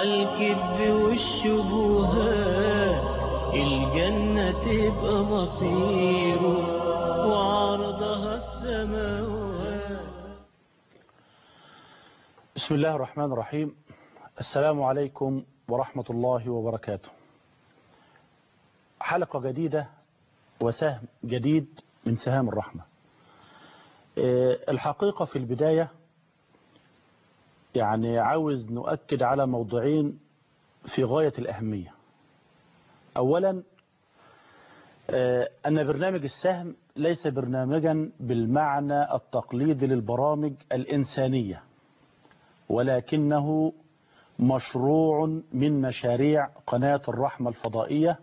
عالكذب والشبهات الجنة تبقى مصيره وعرضها السماوات بسم الله الرحمن الرحيم السلام عليكم ورحمة الله وبركاته حلقة جديدة وسهم جديد من سهام الرحمة الحقيقة في البداية يعني عاوز نؤكد على موضوعين في غاية الأهمية أولا أن برنامج السهم ليس برنامجا بالمعنى التقليدي للبرامج الإنسانية ولكنه مشروع من مشاريع قناة الرحمة الفضائية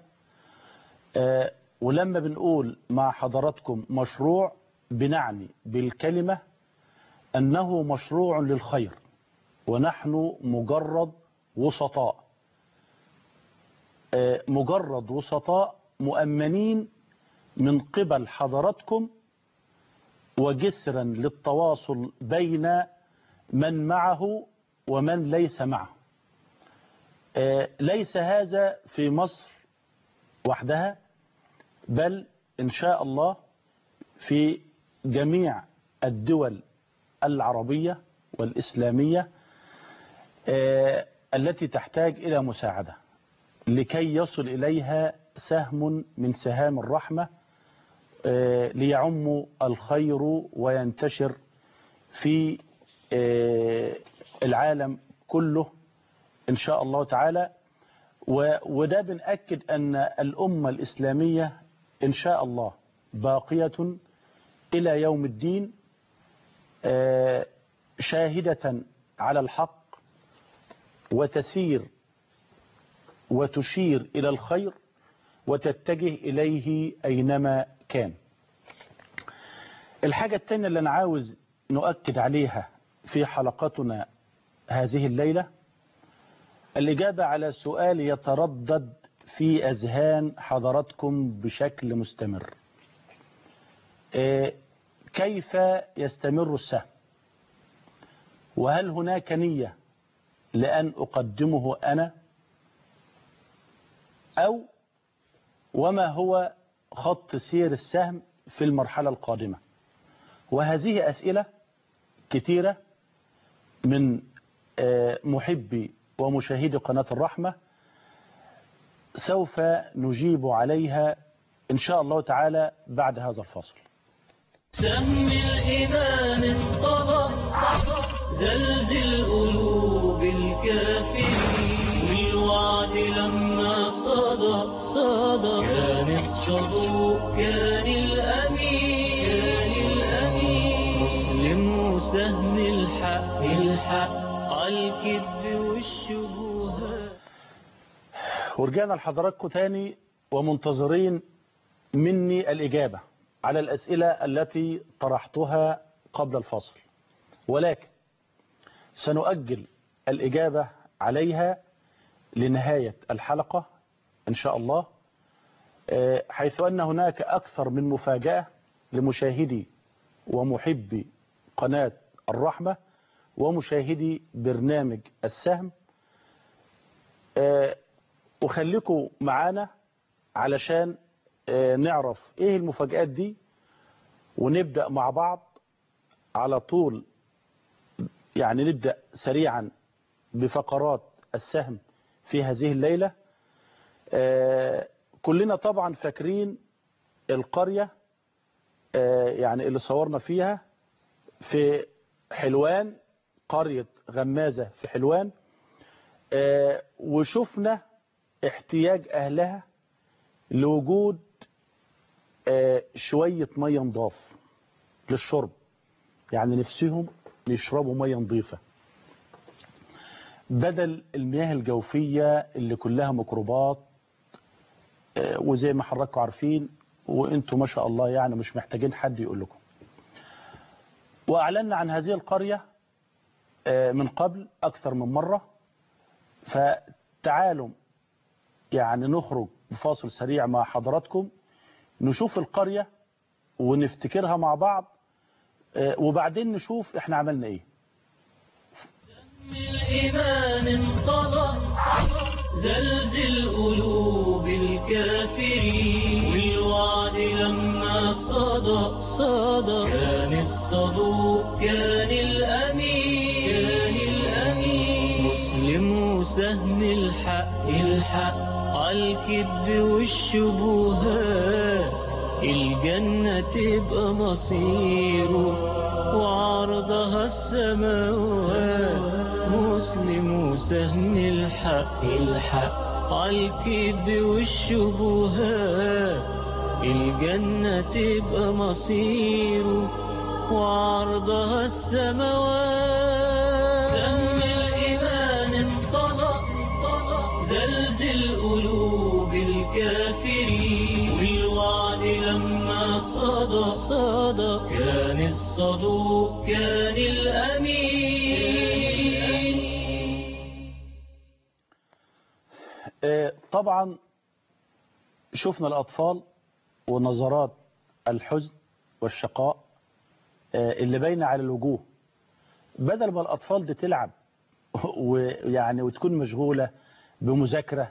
ولما بنقول مع حضراتكم مشروع بنعني بالكلمة أنه مشروع للخير ونحن مجرد وسطاء مجرد وسطاء مؤمنين من قبل حضراتكم وجسرا للتواصل بين من معه ومن ليس معه ليس هذا في مصر وحدها بل إن شاء الله في جميع الدول العربية والإسلامية التي تحتاج إلى مساعدة لكي يصل إليها سهم من سهام الرحمة ليعم الخير وينتشر في العالم كله إن شاء الله تعالى وده بنأكد أن الأمة الإسلامية إن شاء الله باقية إلى يوم الدين شاهدة على الحق وتسير وتشير إلى الخير وتتجه إليه أينما كان الحاجة الثانية اللي أنا عاوز نؤكد عليها في حلقتنا هذه الليلة الإجابة على سؤال يتردد في أذهان حضراتكم بشكل مستمر كيف يستمر السهم وهل هناك نية لأن أقدمه أنا أو وما هو خط سير السهم في المرحلة القادمة وهذه أسئلة كثيرة من محبي ومشاهدي قناة الرحمة سوف نجيب عليها إن شاء الله تعالى بعد هذا الفصل سم الإيمان انقضى زلزل قلوب الكافرين والوعد لما صدى صدى كان الصدوق كان الأمين كان الأمين مسلم وسهم الحق الحق الكذب والشبهات ورجعنا لحضراتكم تاني ومنتظرين مني الإجابة على الأسئلة التي طرحتها قبل الفصل ولكن سنؤجل الإجابة عليها لنهاية الحلقة إن شاء الله حيث أن هناك أكثر من مفاجأة لمشاهدي ومحبي قناة الرحمة ومشاهدي برنامج السهم وخليكم معانا علشان نعرف ايه المفاجآت دي ونبدأ مع بعض على طول يعني نبدأ سريعا بفقرات السهم في هذه الليلة كلنا طبعا فاكرين القرية يعني اللي صورنا فيها في حلوان قرية غمازة في حلوان وشفنا احتياج أهلها لوجود شوية مية نضاف للشرب يعني نفسهم يشربوا مية نظيفة بدل المياه الجوفية اللي كلها ميكروبات وزي ما حضراتكم عارفين وانتم ما شاء الله يعني مش محتاجين حد يقول لكم واعلنا عن هذه القرية من قبل اكثر من مرة فتعالوا يعني نخرج بفاصل سريع مع حضراتكم نشوف القرية ونفتكرها مع بعض وبعدين نشوف احنا عملنا ايه الإيمان انقضى زلزل قلوب الكافرين والوعد لما صدى صدى كان الصدوق كان الأمين كان الأمين مسلم وسهم الحق الحق عالكذب والشبهات الجنة تبقى مصيره وعرضها السماوات مسلم وسهم الحق الحق عالكذب والشبهات الجنة تبقى مصيره وعرضها السماوات سهم الإيمان انطلق زلزل قلوب الكافرين والوعد لما صدى صدى كان الصدوق كان الأمين آه، طبعا شفنا الأطفال ونظرات الحزن والشقاء آه، اللي باينة على الوجوه بدل ما الأطفال دي تلعب ويعني وتكون مشغولة بمذاكرة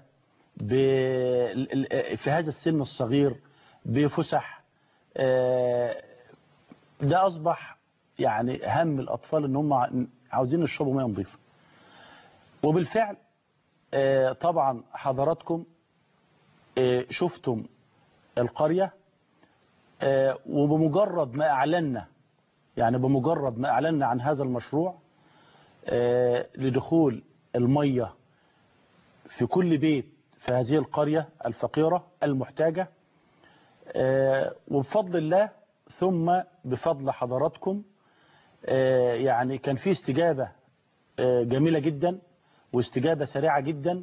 ب- في هذا السن الصغير بفسح آه، ده أصبح يعني هم الأطفال إن هم عاوزين يشربوا مياه نظيفة وبالفعل آه، طبعا حضراتكم آه، شفتم القرية آه، وبمجرد ما أعلنا يعني بمجرد ما أعلنا عن هذا المشروع آه، لدخول المية في كل بيت في هذه القرية الفقيرة المحتاجة آه، وبفضل الله ثم بفضل حضراتكم آه، يعني كان في استجابة آه، جميلة جدا واستجابة سريعة جدا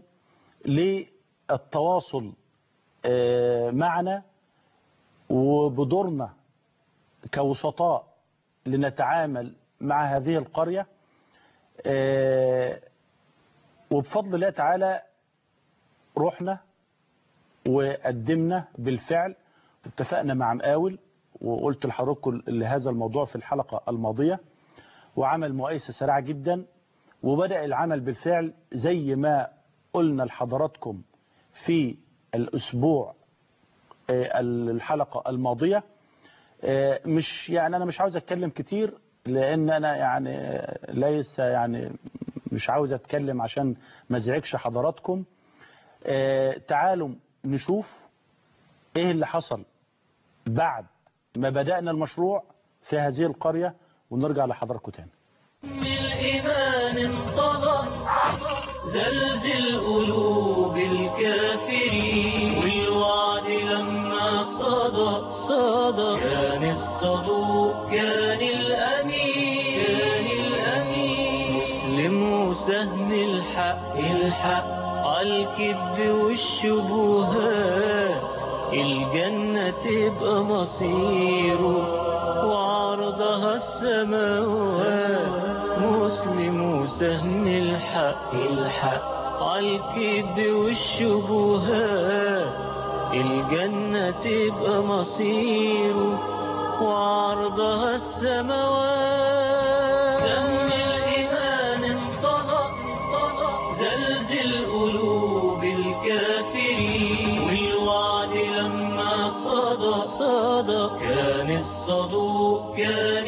للتواصل آه، معنا وبدورنا كوسطاء لنتعامل مع هذه القرية آه، وبفضل الله تعالى رحنا وقدمنا بالفعل اتفقنا مع مقاول وقلت لحضراتكم لهذا الموضوع في الحلقة الماضية وعمل مقايسة سريعة جدا وبدأ العمل بالفعل زي ما قلنا لحضراتكم في الأسبوع آه، الحلقة الماضية آه، مش يعني أنا مش عاوز أتكلم كتير لأن أنا يعني آه، ليس يعني مش عاوز أتكلم عشان ما ازعجش حضراتكم آه، تعالوا نشوف إيه اللي حصل بعد ما بدأنا المشروع في هذه القرية ونرجع لحضراتكم تاني من الإيمان انطلق زلزل قلوب الكافرين والوعد لما صدى صدى كان الصدوق كان الأمين كان الأمين مسلم وسهم الحق الحق عالكذب والشبهات الجنة تبقى مصيره وعرضها السماوات مسلم وسهم الحق الحق عالكذب والشبهات الجنة تبقى مصيره وعرضها السماوات سم الإيمان انطلق زلزل قلوب الكافرين والوعد لما صدى صدى كان الصدوق كان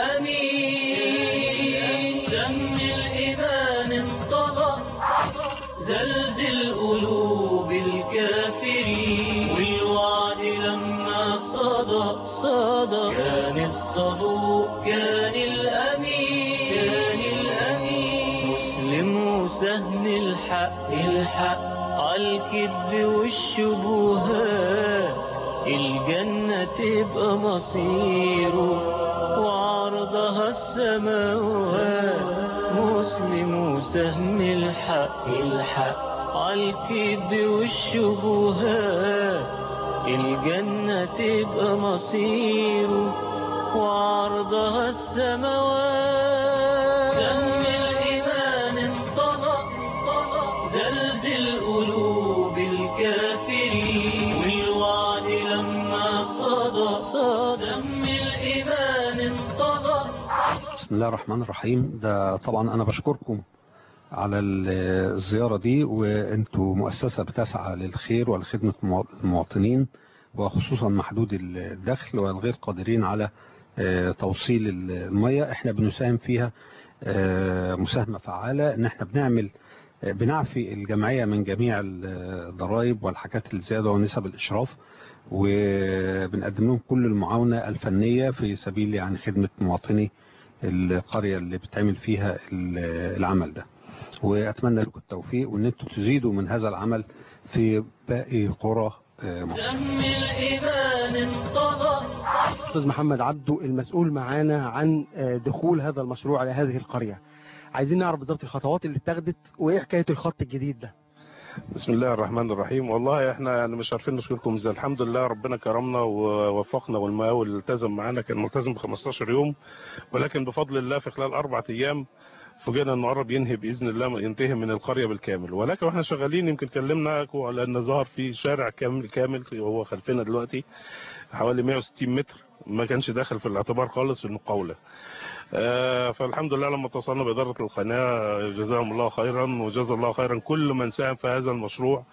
الأمين سم الإيمان انطلق زلزل قلوب الكافرين والوعد لما صدى صدى كان الصدوق كان الأمين كان الأمين مسلم وسهم الحق الحق عالكذب والشبهات الجنة تبقى مصيره وعرضها السماوات مسلم وسهم الحق الحق عالكذب والشبهات الجنة تبقى مصيره وعرضها السماوات سم الإيمان انطلق زلزل قلوب الكافرين والوعد لما صدى سم الإيمان انطلق بسم الله الرحمن الرحيم ده طبعا أنا بشكركم على ال- الزيارة دي وانتوا مؤسسة بتسعى للخير ولخدمة الموا- المواطنين وخصوصا محدود الدخل والغير قادرين على آه، توصيل ال- المية احنا بنساهم فيها آه، مساهمة فعالة ان احنا بنعمل آه، بنعفي الجمعية من جميع ال- الضرائب والحاجات الزيادة ونسب الإشراف وبنقدم لهم كل المعاونة الفنية في سبيل يعني خدمة مواطني القرية اللي بتعمل فيها ال- العمل ده وأتمنى لكم التوفيق وأن انتم تزيدوا من هذا العمل في باقي قرى آه، مصر سهم الإيمان انطلق استاذ محمد عبده المسؤول معانا عن آه، دخول هذا المشروع على هذه القريه عايزين نعرف بالظبط الخطوات اللي اتخذت وايه حكايه الخط الجديد ده بسم الله الرحمن الرحيم والله احنا يعني مش عارفين نشكركم ازاي الحمد لله ربنا كرمنا ووفقنا والمقاول اللي التزم معانا كان ملتزم ب 15 يوم ولكن بفضل الله في خلال اربع ايام فوجئنا انه قرب ينهي باذن الله ينتهي من القريه بالكامل ولكن واحنا شغالين يمكن كلمناكم على ان ظهر في شارع كامل كامل وهو خلفنا دلوقتي حوالي 160 متر ما كانش داخل في الاعتبار خالص في المقاوله آه، فالحمد لله لما اتصلنا بإدارة القناة جزاهم الله خيرا وجزا الله خيرا كل من ساهم في هذا المشروع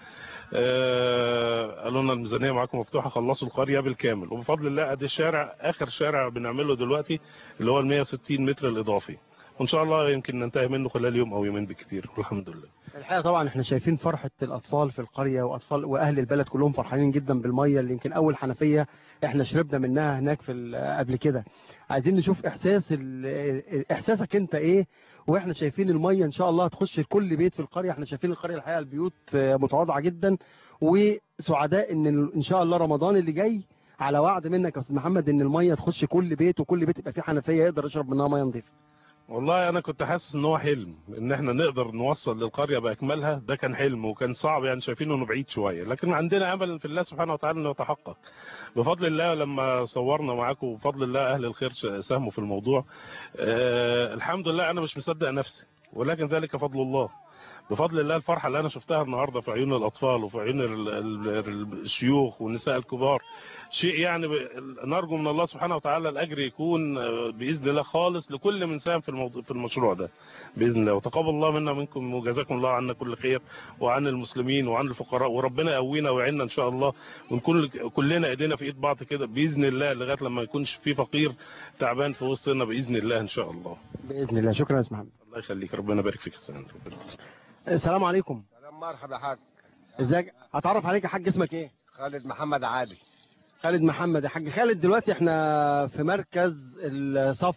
آه، قالوا لنا الميزانية معاكم مفتوحة خلصوا القرية بالكامل وبفضل الله ادي الشارع آخر شارع بنعمله دلوقتي اللي هو ال 160 متر الإضافي وإن شاء الله يمكن ننتهي منه خلال يوم أو يومين بالكثير والحمد لله الحقيقه طبعا احنا شايفين فرحه الاطفال في القريه واطفال واهل البلد كلهم فرحانين جدا بالميه اللي يمكن اول حنفيه احنا شربنا منها هناك في ال- قبل كده عايزين نشوف احساس ال- احساسك انت ايه واحنا شايفين الميه ان شاء الله هتخش لكل بيت في القريه احنا شايفين القريه الحقيقه البيوت آه، متواضعه جدا وسعداء ان ال- ان شاء الله رمضان اللي جاي على وعد منك يا استاذ محمد ان الميه تخش كل بيت وكل بيت يبقى فيه حنفيه يقدر يشرب منها ميه نظيفه والله انا كنت حاسس ان هو حلم ان احنا نقدر نوصل للقريه باكملها ده كان حلم وكان صعب يعني شايفينه انه بعيد شويه لكن عندنا امل في الله سبحانه وتعالى انه يتحقق بفضل الله لما صورنا معاكم وبفضل الله اهل الخير ساهموا في الموضوع آه الحمد لله انا مش مصدق نفسي ولكن ذلك فضل الله بفضل الله الفرحه اللي انا شفتها النهارده في عيون الاطفال وفي عيون ال- ال- الشيوخ والنساء الكبار شيء يعني ب- نرجو من الله سبحانه وتعالى الاجر يكون آه، باذن الله خالص لكل من ساهم في الموضوع في المشروع ده باذن الله وتقبل الله منا ومنكم وجزاكم الله عنا كل خير وعن المسلمين وعن الفقراء وربنا يقوينا ويعيننا ان شاء الله ونكون كلنا ايدينا في ايد بعض كده باذن الله لغايه لما يكونش في فقير تعبان في وسطنا باذن الله ان شاء الله باذن الله شكرا يا استاذ محمد الله يخليك ربنا يبارك فيك يا سيدنا. ربنا السلام عليكم سلام مرحبا يا حاج ازيك هتعرف عليك يا حاج اسمك ايه خالد محمد علي خالد محمد يا حاج خالد دلوقتي احنا في مركز الصف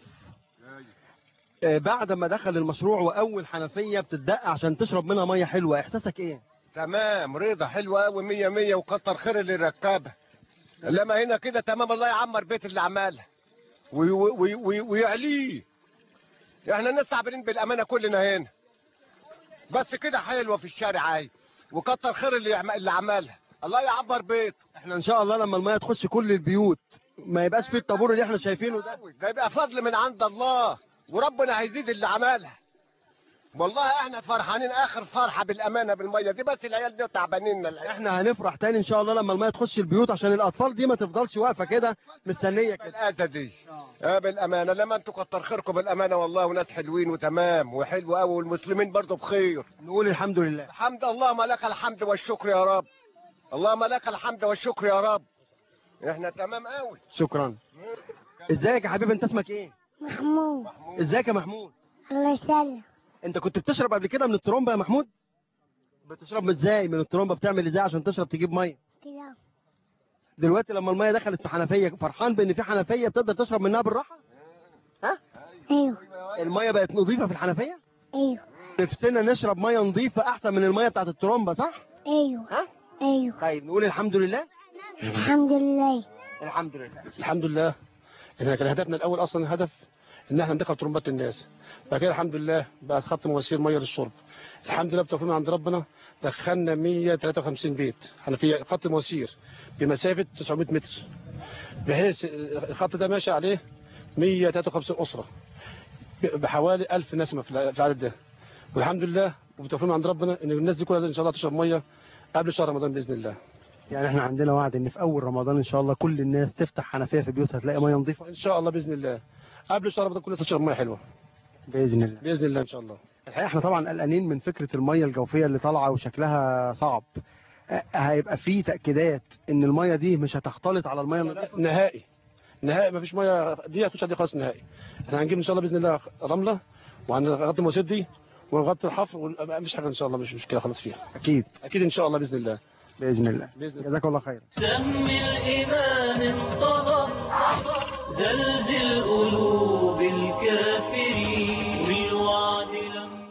آه، بعد ما دخل المشروع واول حنفيه بتدق عشان تشرب منها ميه حلوه احساسك ايه تمام رضا حلوه قوي مية مية وكتر خير اللي ركبها انما هنا كده تمام الله يعمر بيت اللي عملها وي- وي- وي- ويعليه احنا ناس تعبانين بالامانه كلنا هنا بس كده حلوه في الشارع عاي وكتر خير اللي يعم- اللي عملها الله يعبر بيته احنا ان شاء الله لما الميه تخش كل البيوت ما يبقاش فيه الطابور اللي احنا شايفينه ده ده يبقى فضل من عند الله وربنا هيزيد اللي عملها والله احنا فرحانين اخر فرحه بالامانه بالميه دي بس العيال دي تعبانين العيال احنا هنفرح تاني ان شاء الله لما الميه تخش البيوت عشان الاطفال دي ما تفضلش واقفه كده مستنيه كده الآزة دي اه بالامانه لما انتوا كتر خيركم بالامانه والله وناس حلوين وتمام وحلو قوي والمسلمين برضو بخير نقول الحمد لله الحمد اللهم لك الحمد والشكر يا رب اللهم لك الحمد والشكر يا رب احنا تمام قوي شكرا ازيك يا حبيبي انت اسمك ايه محمود ازيك يا محمود الله يسلم انت كنت بتشرب قبل كده من الترومبه يا محمود بتشرب ازاي من الترومبه بتعمل ازاي عشان تشرب تجيب ميه كده دلوقتي لما الميه دخلت في حنفيه فرحان بان في حنفيه بتقدر تشرب منها بالراحه ايوه الميه بقت نظيفه في الحنفيه ايوه نفسنا نشرب ميه نظيفه احسن من الميه بتاعت الترومبه صح ايوه ها ايوه طيب نقول الحمد لله الحمد لله الحمد لله الحمد لله احنا كان هدفنا الاول اصلا الهدف ان احنا ندخل ترمبات الناس بعد كده الحمد لله بقى خط مواسير ميه للشرب الحمد لله بتوفيق من عند ربنا دخلنا 153 بيت احنا في خط مواسير بمسافه 900 متر بحيث الخط ده ماشي عليه 153 اسره بحوالي 1000 نسمه في العدد ده والحمد لله وبتوفيق من عند ربنا ان الناس دي كلها ان شاء الله تشرب ميه قبل شهر رمضان باذن الله يعني احنا عندنا وعد ان في اول رمضان ان شاء الله كل الناس تفتح حنفيه في بيوتها تلاقي ميه نظيفه ان شاء الله باذن الله قبل شهر رمضان كل الناس تشرب ميه حلوه باذن الله باذن الله ان شاء الله الحقيقه احنا طبعا قلقانين من فكره الميه الجوفيه اللي طالعه وشكلها صعب آه، هيبقى في تاكيدات ان الميه دي مش هتختلط على الميه النظيفة؟ نهائي نهائي ما فيش ميه دي هتخش دي خالص نهائي احنا هنجيب ان شاء الله باذن الله رمله وهنغطي المواسير دي ونغطي الحفر ومفيش حاجه ان شاء الله مش مشكله خالص فيها اكيد اكيد ان شاء الله باذن الله باذن الله باذن الله جزاك الله خير سم الإيمان انطلق زلزل قلوب الكافرين بالوعد لما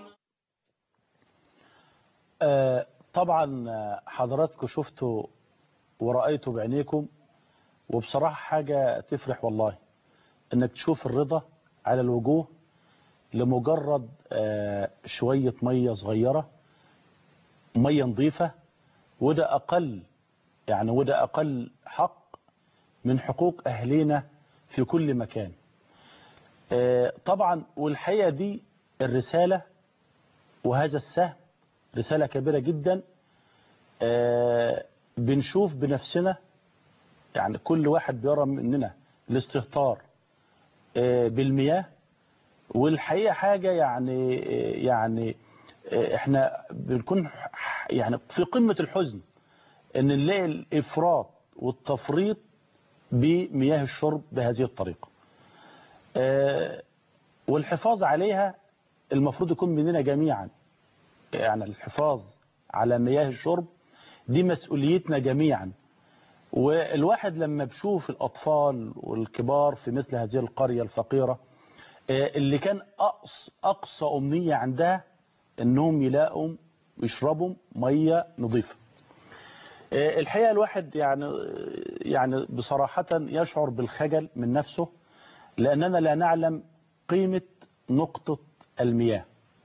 آه، طبعا آه، حضراتكم شفتوا ورأيتوا بعينيكم وبصراحة حاجة تفرح والله انك تشوف الرضا على الوجوه لمجرد آه، شوية مية صغيرة مية نظيفة وده أقل يعني وده أقل حق من حقوق أهلنا في كل مكان آه، طبعا والحقيقة دي الرسالة وهذا السهم رسالة كبيرة جدا آه، بنشوف بنفسنا يعني كل واحد بيرى مننا الاستهتار آه، بالمياه والحقيقة حاجة يعني آه، يعني آه، احنا بنكون ح- يعني في قمة الحزن ان نلاقي الافراط والتفريط بمياه الشرب بهذه الطريقة آه، والحفاظ عليها المفروض يكون مننا جميعا يعني الحفاظ على مياه الشرب دي مسؤوليتنا جميعا والواحد لما بشوف الأطفال والكبار في مثل هذه القرية الفقيرة آه، اللي كان أقصى, أقصى أمنية عندها أنهم يلاقوا يشربوا مية نظيفة آه، الحقيقة الواحد يعني يعني بصراحة يشعر بالخجل من نفسه لأننا لا نعلم قيمة نقطة المياه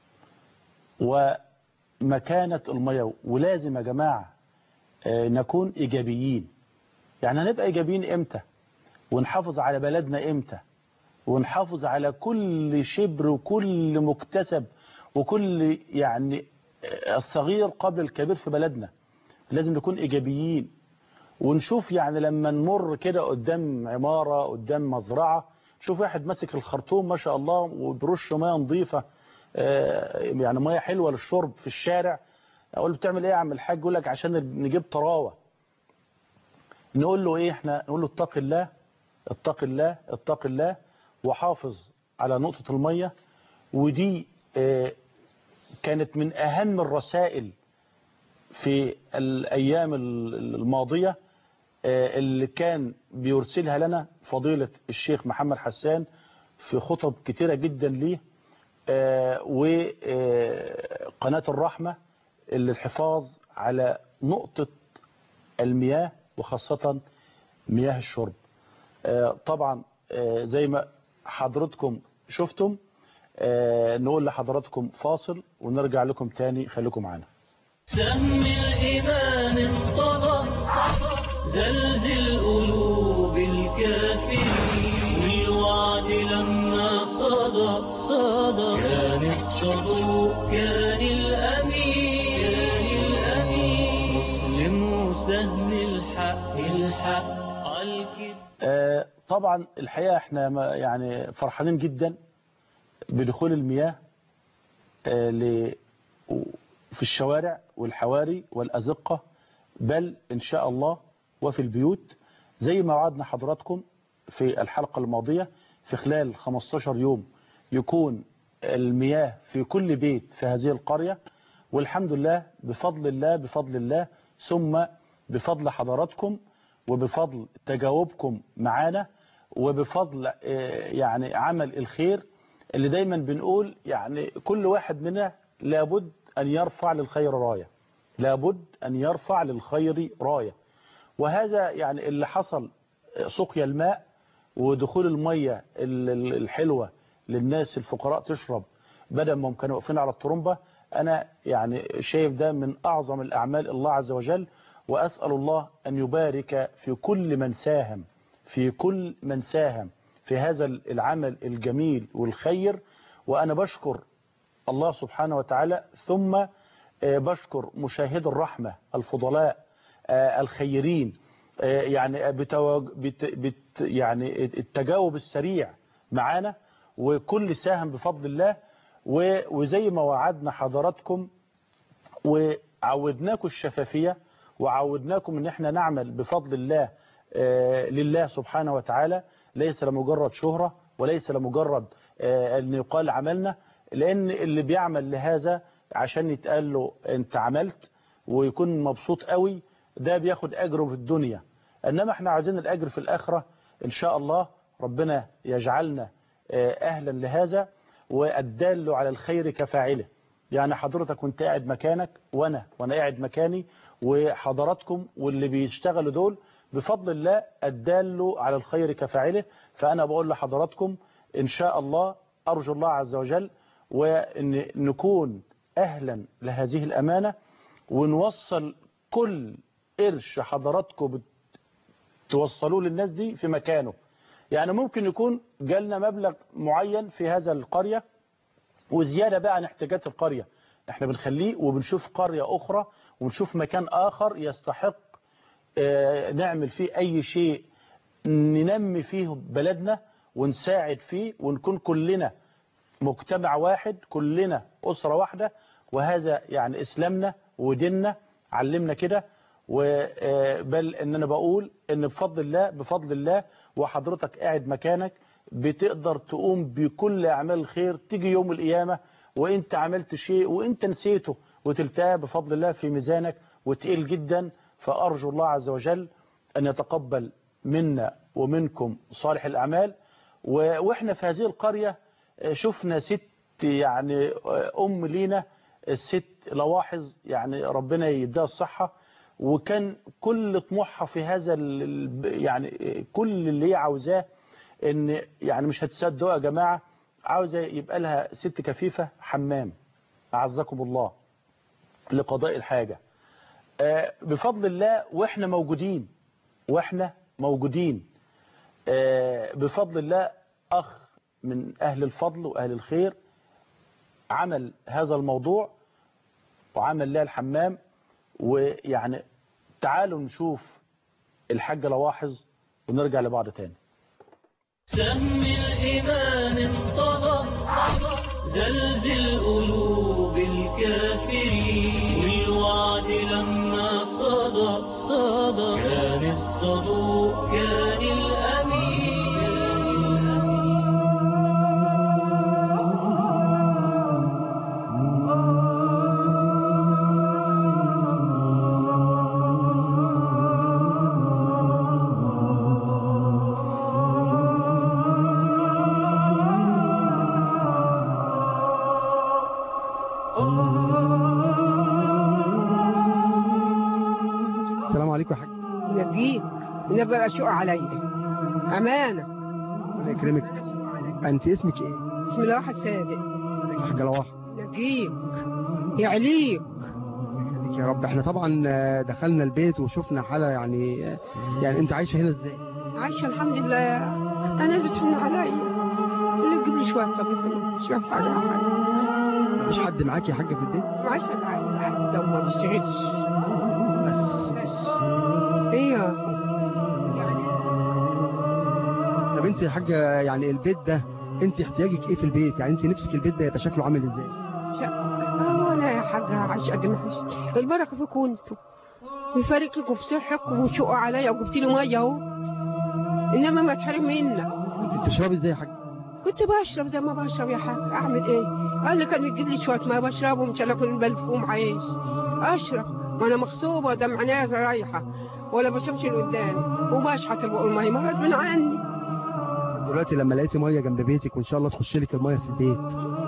ومكانة المياه ولازم يا جماعة آه، نكون إيجابيين يعني هنبقى إيجابيين إمتى ونحافظ على بلدنا إمتى ونحافظ على كل شبر وكل مكتسب وكل يعني آه، الصغير قبل الكبير في بلدنا لازم نكون إيجابيين ونشوف يعني لما نمر كده قدام عمارة قدام مزرعة شوف واحد ماسك الخرطوم ما شاء الله وبرش مياه نظيفة آه، يعني مياه حلوة للشرب في الشارع اقول له بتعمل ايه يا عم الحاج يقول لك عشان نجيب طراوة نقول له ايه احنا نقول له اتق الله اتق الله اتق الله وحافظ على نقطة المية ودي آه، كانت من اهم الرسائل في الأيام الماضية آه، اللي كان بيرسلها لنا فضيلة الشيخ محمد حسان في خطب كتيرة جدا ليه وقناة الرحمة اللي الحفاظ على نقطة المياه وخاصة مياه الشرب آه، طبعا آه، زي ما حضرتكم شفتم آه، نقول لحضراتكم فاصل ونرجع لكم تاني خليكم معنا سهم الإيمان انطلق زلزل قلوب الكافرين والوعد لما صدى صدى كان الصدوق كان الأمين كان الأمين مسلم وسهم الحق الحق عالكتاب آه، طبعا الحقيقة احنا ما- يعني فرحانين جدا بدخول المياه آه، ل- في الشوارع والحواري والأزقة بل إن شاء الله وفي البيوت زي ما وعدنا حضراتكم في الحلقة الماضية في خلال 15 يوم يكون المياه في كل بيت في هذه القرية والحمد لله بفضل الله بفضل الله ثم بفضل حضراتكم وبفضل تجاوبكم معانا وبفضل آه، يعني عمل الخير اللي دايما بنقول يعني كل واحد منا لابد أن يرفع للخير راية لابد أن يرفع للخير راية وهذا يعني اللي حصل سقيا الماء ودخول المية ال- ال- الحلوة للناس الفقراء تشرب بدل ما هم كانوا واقفين على الطرمبة أنا يعني شايف ده من أعظم الأعمال الله عز وجل وأسأل الله أن يبارك في كل من ساهم في كل من ساهم في هذا العمل الجميل والخير وأنا بشكر الله سبحانه وتعالى ثم آه، بشكر مشاهد الرحمة الفضلاء آه، الخيرين آه، يعني بتواج... بت... بت... يعني التجاوب السريع معانا وكل ساهم بفضل الله و- وزي ما وعدنا حضراتكم وعودناكم الشفافية وعودناكم ان احنا نعمل بفضل الله آه، لله سبحانه وتعالى ليس لمجرد شهرة وليس لمجرد آه، ان يقال عملنا لان اللي بيعمل لهذا عشان يتقال له انت عملت ويكون مبسوط قوي ده بياخد اجره في الدنيا انما احنا عايزين الاجر في الاخرة ان شاء الله ربنا يجعلنا آه، اهلا لهذا والدال على الخير كفاعله يعني حضرتك وانت قاعد مكانك وانا وانا قاعد مكاني وحضراتكم واللي بيشتغلوا دول بفضل الله الدال على الخير كفاعله فانا بقول لحضراتكم ان شاء الله ارجو الله عز وجل وان نكون اهلا لهذه الامانه ونوصل كل قرش حضراتكم بت- توصلوه للناس دي في مكانه يعني ممكن يكون جالنا مبلغ معين في هذا القرية وزيادة بقى عن احتياجات القرية احنا بنخليه وبنشوف قرية اخرى ونشوف مكان اخر يستحق آه، نعمل فيه اي شيء ننمي فيه بلدنا ونساعد فيه ونكون كلنا مجتمع واحد كلنا أسرة واحدة وهذا يعني إسلامنا وديننا علمنا كده وبل ان انا بقول ان بفضل الله بفضل الله وحضرتك قاعد مكانك بتقدر تقوم بكل اعمال الخير تيجي يوم القيامة وانت عملت شيء وانت نسيته وتلتقى بفضل الله في ميزانك وتقيل جدا فارجو الله عز وجل ان يتقبل منا ومنكم صالح الاعمال و- واحنا في هذه القرية شفنا ست يعني ام لينا الست لواحظ يعني ربنا يديها الصحة وكان كل طموحها في هذا ال- ال- يعني كل اللي هي عاوزاه ان يعني مش هتصدقوا يا جماعة عاوزة يبقى لها ست كفيفة حمام أعزكم الله لقضاء الحاجة آه، بفضل الله واحنا موجودين واحنا موجودين آه، بفضل الله أخ من أهل الفضل وأهل الخير عمل هذا الموضوع وعمل لها الحمام ويعني تعالوا نشوف الحاجة لواحظ ونرجع لبعض تاني سهم الإيمان انطلق زلزل قلوب الكافرين والوعد لما صدى صدى كان الصدوق كان الأمين السلام عليكم يا حاج نجيك نبقى شوق عليا أمانة الله يكرمك انت اسمك ايه بسم الله واحد صادق يا حاجه لواحظ نجيك يعليك يخليك يا رب احنا طبعا آه، دخلنا البيت وشفنا حاله يعني آه، يعني انت عايشه هنا ازاي عايشة الحمد لله أنا اللي بتحن عليا اللي تجيب لي شوية طبيب شوية حاجة حاجة مفيش حد معاك يا حاجه في البيت عايشة معايا حتى وما بيشتغلش بس بس هي طب انت يا حاجه يعني البيت ده انت احتياجك ايه في البيت يعني انت نفسك البيت ده يبقى شكله عامل ازاي آه، أنا يا حاجة عايشة قد ما فيش البركة فيكم انتوا ويفارق لكم في صحتكم وتشقوا عليا وجبت لي مية أهو إنما ما تحرم منك انت بتشربي ازاي يا حاجه كنت بشرب زي ما بشرب يا حاج اعمل ايه قال لي كان يجيب لي شويه ما بشربه مش انا كل بلفهم عايش اشرب ما انا مغصوبه دم عينيا رايحه ولا بشوفش اللي قدامي وبشحت البقول ما هي مرض من عني دلوقتي لما لقيتي ميه جنب بيتك وان شاء الله تخش لك الميه في البيت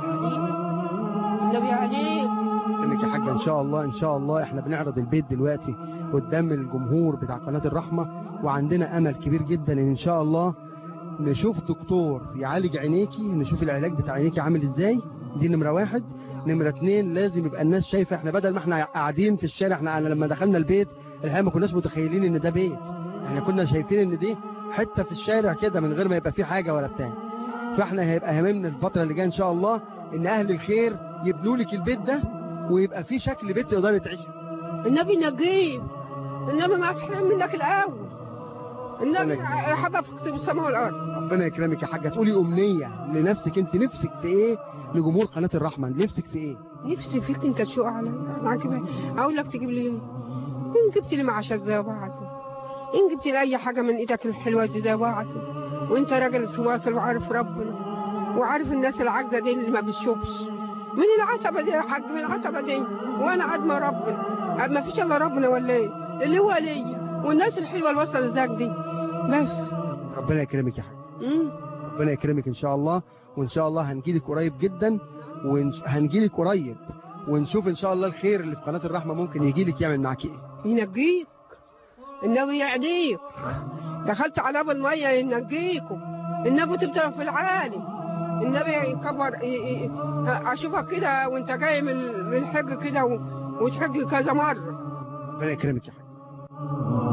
النبي عليك انك يا حاجه ان شاء الله ان شاء الله احنا بنعرض البيت دلوقتي قدام الجمهور بتاع قناه الرحمه وعندنا امل كبير جدا ان ان شاء الله نشوف دكتور يعالج عينيكي نشوف العلاج بتاع عينيكي عامل ازاي دي نمره واحد نمره اتنين لازم يبقى الناس شايفه احنا بدل ما احنا قاعدين في الشارع احنا أنا لما دخلنا البيت الحقيقه ما كناش متخيلين ان ده بيت احنا كنا شايفين ان دي حته في الشارع كده من غير ما يبقى فيه حاجه ولا بتاع فاحنا هيبقى هممنا الفتره اللي جايه ان شاء الله ان اهل الخير يبنوا لك البيت ده ويبقى فيه شكل بيت تقدري تعيشي النبي نجيب النبي ما تحرم منك الاول النبي حبب في كتب السماء والارض ربنا يكرمك يا حاجه تقولي امنيه لنفسك انت نفسك في ايه لجمهور قناه الرحمه نفسك في ايه نفسي فيك انت تشوق علي معاك بقى. اقول لك تجيب لي ان جبت لي معاش زي بعض ان جبت لي اي حاجه من ايدك الحلوه دي زي بعض وانت راجل تواصل وعارف ربنا وعارف الناس العاجزه دي اللي ما بتشوفش من العتبه دي يا حاج من العتبه دي وانا عدمه ربنا ما فيش الا ربنا ولا ايه اللي هو ليا والناس الحلوه اللي وصل ذاك دي بس ربنا يكرمك يا حاجه مم. ربنا يكرمك ان شاء الله وان شاء الله هنجيلك قريب جدا وهنجيلك قريب ونشوف ان شاء الله الخير اللي في قناه الرحمه ممكن يجيلك يعمل معاك ايه ينجيك النبي يعديك دخلت على ابو الميه ينجيكم النبي تفضل في العالي النبي يكبر ي- ي- اشوفك كده وانت جاي من من الحج كده و- وتحج كذا مره ربنا يكرمك يا حاجه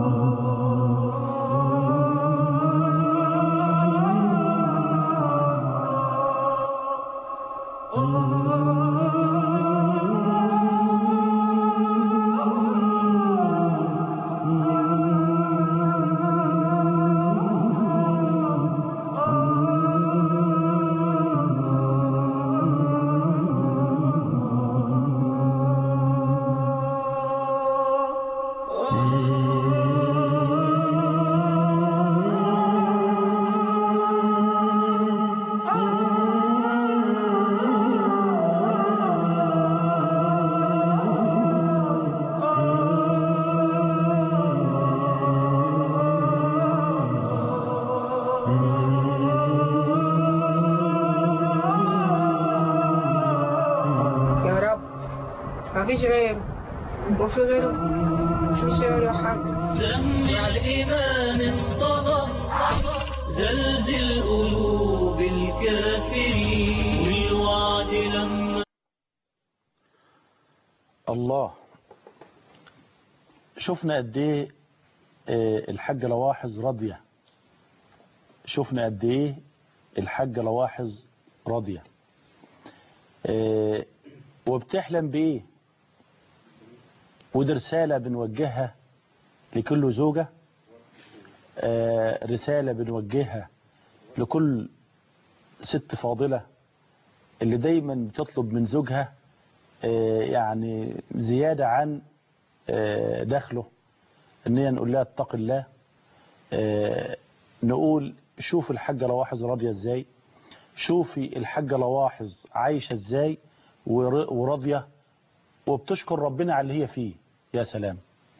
يا رب ما فيش غيره وفي غيره مفيش غيره يا حاج سم الإيمان انطلق زلزل قلوب الكافرين والوعد لما الله شفنا قد ايه آه، الحاجة لواحظ راضية شفنا قد ايه الحاجة لواحظ راضية آه، وبتحلم بايه ودي رسالة بنوجهها لكل زوجة آه، رسالة بنوجهها لكل ست فاضلة اللي دايما بتطلب من زوجها آه، يعني زيادة عن آه، دخله ان هي نقول لها اتق الله آه، نقول شوف الحاجة لواحظ راضية ازاي شوفي الحاجة لواحظ عايشة ازاي ور- وراضية وبتشكر ربنا على اللي هي فيه يا سلام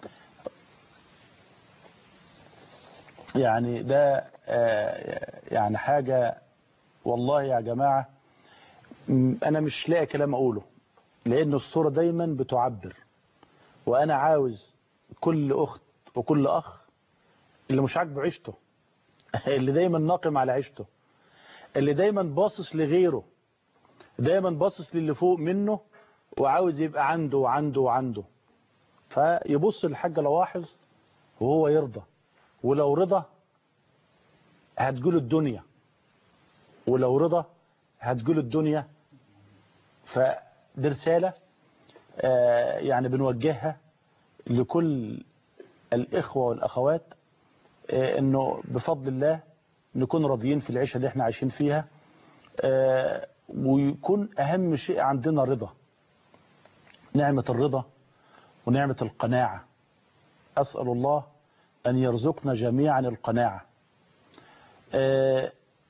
يعني ده آه، يعني حاجة والله يا جماعة م- أنا مش لاقي كلام أقوله لأن الصورة دايما بتعبر وأنا عاوز كل أخت وكل أخ اللي مش عاجبه عيشته اللي دايما ناقم على عيشته اللي دايما باصص لغيره دايما باصص للي فوق منه وعاوز يبقى عنده وعنده وعنده فيبص للحاجة لواحظ وهو يرضى ولو رضى هتجوله الدنيا ولو رضى هتجوله الدنيا فدي رسالة آه، يعني بنوجهها لكل الإخوة والأخوات آه، إنه بفضل الله نكون راضيين في العيشة اللي احنا عايشين فيها آه، ويكون أهم شيء عندنا رضا نعمة الرضا ونعمة القناعة أسأل الله أن يرزقنا جميعا القناعة آه،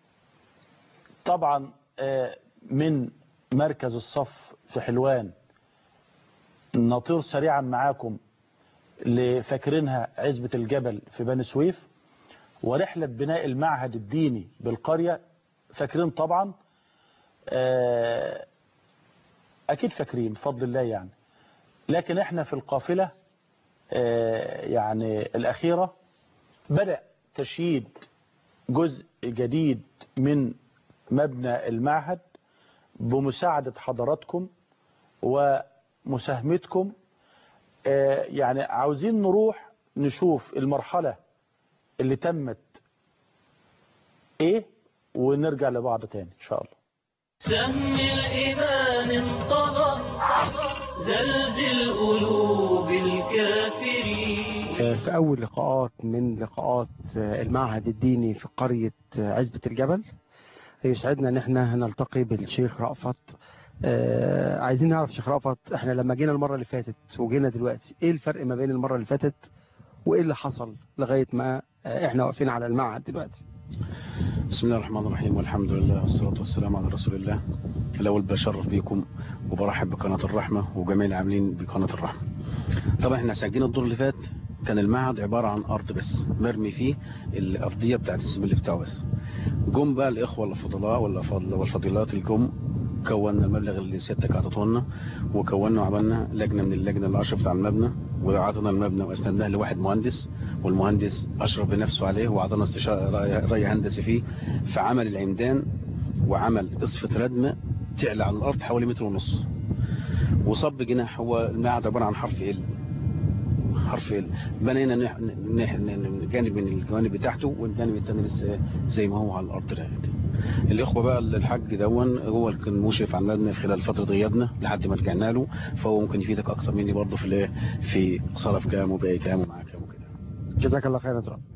طبعا آه، من مركز الصف في حلوان نطير سريعا معاكم لفاكرينها عزبة الجبل في بني سويف ورحلة بناء المعهد الديني بالقرية فاكرين طبعا آه، أكيد فاكرين بفضل الله يعني لكن احنا في القافلة آه، يعني الأخيرة بدأ تشييد جزء جديد من مبنى المعهد بمساعدة حضراتكم ومساهمتكم آه، يعني عاوزين نروح نشوف المرحلة اللي تمت ايه ونرجع لبعض تاني ان شاء الله سم الإيمان انطلق زلزل قلوب الكافرين في أول لقاءات من لقاءات المعهد الديني في قرية عزبة الجبل يسعدنا ان احنا نلتقي بالشيخ رأفت آه، عايزين نعرف شيخ رأفت احنا لما جينا المرة اللي فاتت وجينا دلوقتي ايه الفرق ما بين المرة اللي فاتت وايه اللي حصل لغاية ما آه، احنا واقفين على المعهد دلوقتي بسم الله الرحمن الرحيم والحمد لله والصلاة والسلام على رسول الله الأول بشرف بيكم وبرحب بقناة الرحمة وجميع العاملين بقناة الرحمة طبعا احنا ساجين الدور اللي فات كان المعهد عبارة عن أرض بس مرمي فيه الأرضية بتاعت السمل بتاعه بس جم بقى الإخوة الفضلاء والأفاضل والفضيلات الجم كونا المبلغ اللي سيادتك اعطته لنا وكونا وعملنا لجنة من اللجنة اللي أشرفت على المبنى وأعطينا المبنى وأسندناه لواحد مهندس والمهندس أشرف بنفسه عليه وأعطانا استشارة رأي- رأي هندسي فيه فعمل العمدان وعمل قصفة ردمة تعلى على الأرض حوالي متر ونص وصب جناح هو المعهد عبارة عن حرف ال حرف ال بنينا نح... نح... ن- جانب من الجوانب بتاعته والجانب الثاني لسه زي ما هو على الارض دلوقتي. الاخوه بقى الحاج دون هو اللي كان مشرف على المبنى خلال فتره غيابنا لحد ما رجعنا له فهو ممكن يفيدك اكتر مني برضه في الايه في صرف كام وباقي كام ومعاه كام وكده جزاك الله خيرا يا رب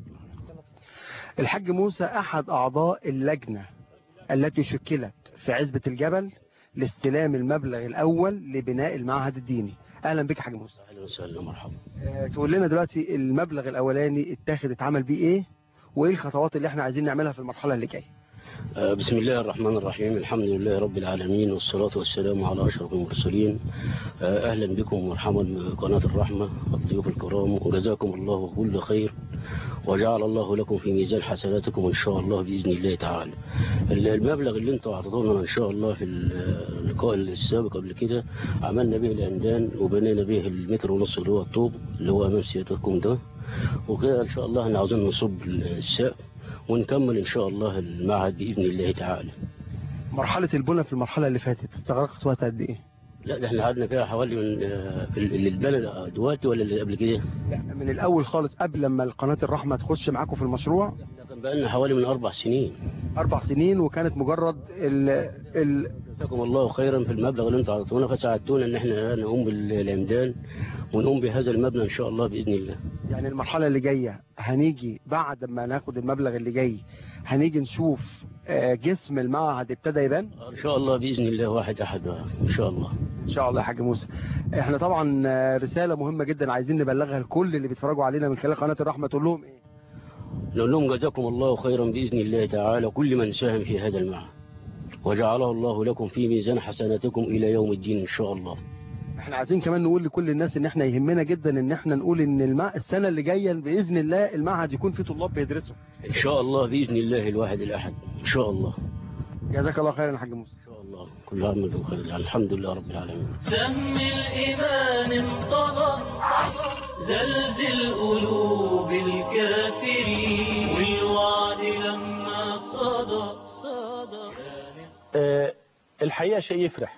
الحاج موسى أحد أعضاء اللجنة التي شكلت في عزبة الجبل لاستلام المبلغ الأول لبناء المعهد الديني أهلا بك يا حاج موسى اهلا وسهلا مرحبا آه، تقول لنا دلوقتي المبلغ الأولاني اتاخد اتعمل بيه إيه وإيه الخطوات اللي احنا عايزين نعملها في المرحلة اللي جايه آه، بسم الله الرحمن الرحيم الحمد لله رب العالمين والصلاة والسلام على أشرف المرسلين آه، أهلا بكم ومرحبا بقناة الرحمة الضيوف الكرام وجزاكم الله كل خير وجعل الله لكم في ميزان حسناتكم إن شاء الله بإذن الله تعالى المبلغ اللي انتوا أعطيتونا إن شاء الله في اللقاء السابق قبل كده عملنا به العمدان وبنينا به المتر ونص اللي هو الطوب اللي هو أمام سيادتكم ده وكده إن شاء الله احنا عاوزين نصب السقف ونكمل إن شاء الله المعهد بإذن الله تعالى مرحلة البنى في المرحلة اللي فاتت استغرقت وقت قد إيه لا ده احنا قعدنا فيها حوالي من آه، اللي البلد دلوقتي ولا اللي قبل كده لا من الأول خالص قبل ما القناة الرحمة تخش معاكم في المشروع كان بقى لنا حوالي من أربع سنين أربع سنين وكانت مجرد ال ال جزاكم الله خيرا في المبلغ اللي انتم اعطيتونا فساعدتونا ان احنا نقوم بالعمدان ونقوم بهذا المبنى ان شاء الله باذن الله يعني المرحلة اللي جاية هنيجي بعد ما ناخد المبلغ اللي جاي هنيجي نشوف آه، جسم المعهد ابتدى يبان ان شاء الله باذن الله واحد احد بقى. ان شاء الله ان شاء الله يا حاج موسى احنا طبعا آه، رسالة مهمة جدا عايزين نبلغها لكل اللي بيتفرجوا علينا من خلال قناة الرحمة تقول لهم ايه نقول لهم جزاكم الله خيرا باذن الله تعالى كل من ساهم في هذا المعهد وجعله الله لكم في ميزان حسناتكم الى يوم الدين ان شاء الله احنا عايزين كمان نقول لكل الناس ان احنا يهمنا جدا ان احنا نقول ان المع... السنة اللي جاية باذن الله المعهد يكون فيه طلاب بيدرسوا ان شاء الله باذن الله الواحد الاحد ان شاء الله جزاك الله خيرا يا حاج موسى ان شاء الله كل عام وانتم بخير الحمد لله رب العالمين سهم الإيمان انطلق زلزل قلوب الكافرين والوعد لما صدى صدى آه، الحقيقة شيء يفرح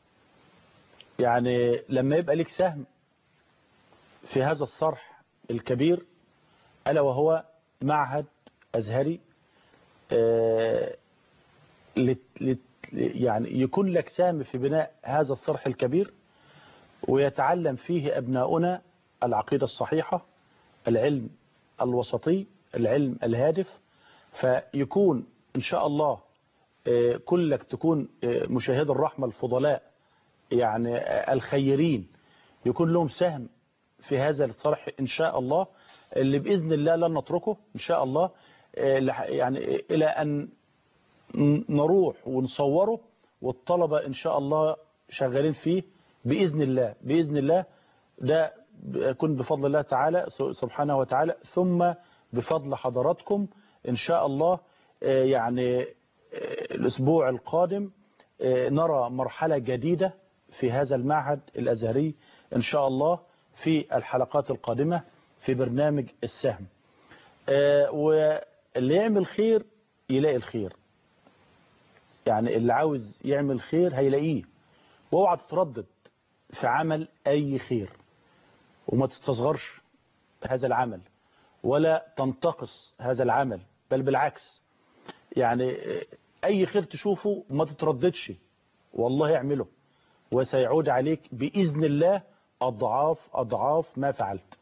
يعني لما يبقى لك سهم في هذا الصرح الكبير ألا وهو معهد أزهري آه، لت- لت- يعني يكون لك سهم في بناء هذا الصرح الكبير ويتعلم فيه أبناؤنا العقيدة الصحيحة العلم الوسطي العلم الهادف فيكون إن شاء الله آه، كلك تكون آه، مشاهد الرحمة الفضلاء يعني آه، الخيرين يكون لهم سهم في هذا الصرح إن شاء الله اللي بإذن الله لن نتركه إن شاء الله آه، لح- يعني آه، إلى أن ن- نروح ونصوره والطلبة إن شاء الله شغالين فيه بإذن الله بإذن الله ده يكون بفضل الله تعالى سبحانه وتعالى ثم بفضل حضراتكم إن شاء الله آه، يعني آه، الأسبوع القادم آه، نرى مرحلة جديدة في هذا المعهد الأزهري إن شاء الله في الحلقات القادمة في برنامج السهم آه، واللي يعمل خير يلاقي الخير يعني اللي عاوز يعمل خير هيلاقيه واوعى تتردد في عمل أي خير وما تستصغرش هذا العمل ولا تنتقص هذا العمل بل بالعكس يعني أي خير تشوفه ما تترددش والله اعمله وسيعود عليك بإذن الله أضعاف أضعاف ما فعلت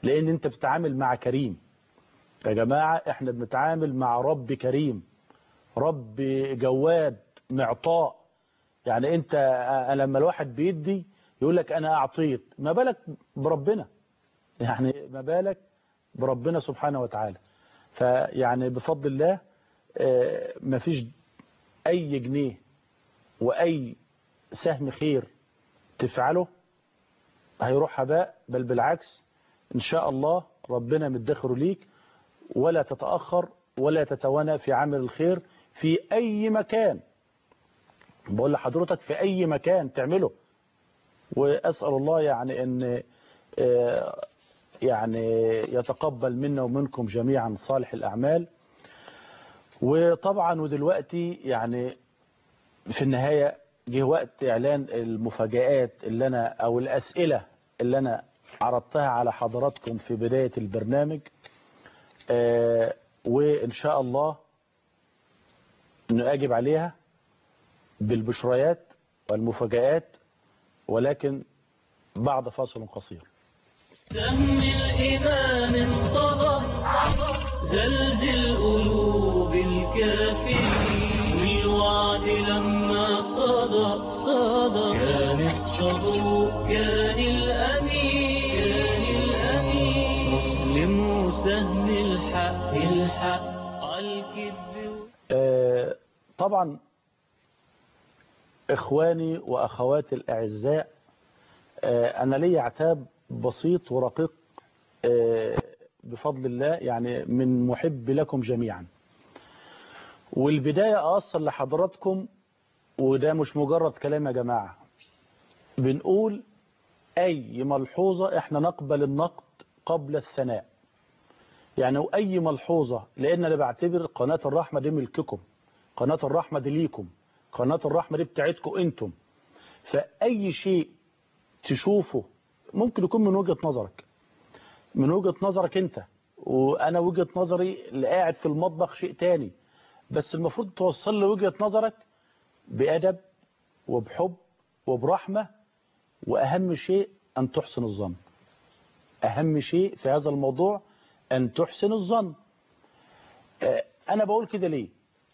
لان انت بتتعامل مع كريم يا جماعة احنا بنتعامل مع رب كريم رب جواد معطاء يعني انت اه، لما الواحد بيدي يقول لك انا اعطيت ما بالك بربنا يعني ما بالك بربنا سبحانه وتعالى فيعني بفضل الله اه، مفيش اي جنيه واي سهم خير تفعله هيروح هباء بل بالعكس ان شاء الله ربنا مدخره ليك ولا تتأخر ولا تتوانى في عمل الخير في اي مكان بقول لحضرتك في اي مكان تعمله واسأل الله يعني ان آه، يعني يتقبل منا ومنكم جميعا صالح الاعمال وطبعا ودلوقتي يعني في النهاية جه وقت اعلان المفاجآت اللي انا او الاسئلة اللي انا عرضتها على حضراتكم في بداية البرنامج آه، وان شاء الله نجيب عليها بالبشريات والمفاجآت ولكن بعد فاصل قصير سهم الإيمان انطلق زلزل قلوب الكافرين والوعد لما صدى صدى كان الصدوق كان الأمين كان الأمين مسلم وسهم الحق الحق عالكذب آه، طبعا إخواني وأخواتي الأعزاء آه، أنا لي عتاب بسيط ورقيق آه، بفضل الله يعني من محب لكم جميعا والبداية أوصل لحضراتكم وده مش مجرد كلام يا جماعة بنقول أي ملحوظة احنا نقبل النقد قبل الثناء يعني وأي ملحوظة لأن أنا بعتبر قناة الرحمة دي ملككم قناة الرحمة دي ليكم قناة الرحمة دي بتاعتكم انتم فأي شيء تشوفه ممكن يكون من وجهة نظرك من وجهة نظرك انت وانا وجهة نظري اللي قاعد في المطبخ شيء تاني بس المفروض توصل لي وجهة نظرك بأدب وبحب وبرحمة وأهم شيء أن تحسن الظن أهم شيء في هذا الموضوع أن تحسن الظن آه، أنا بقول كده ليه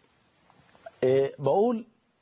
آه، بقول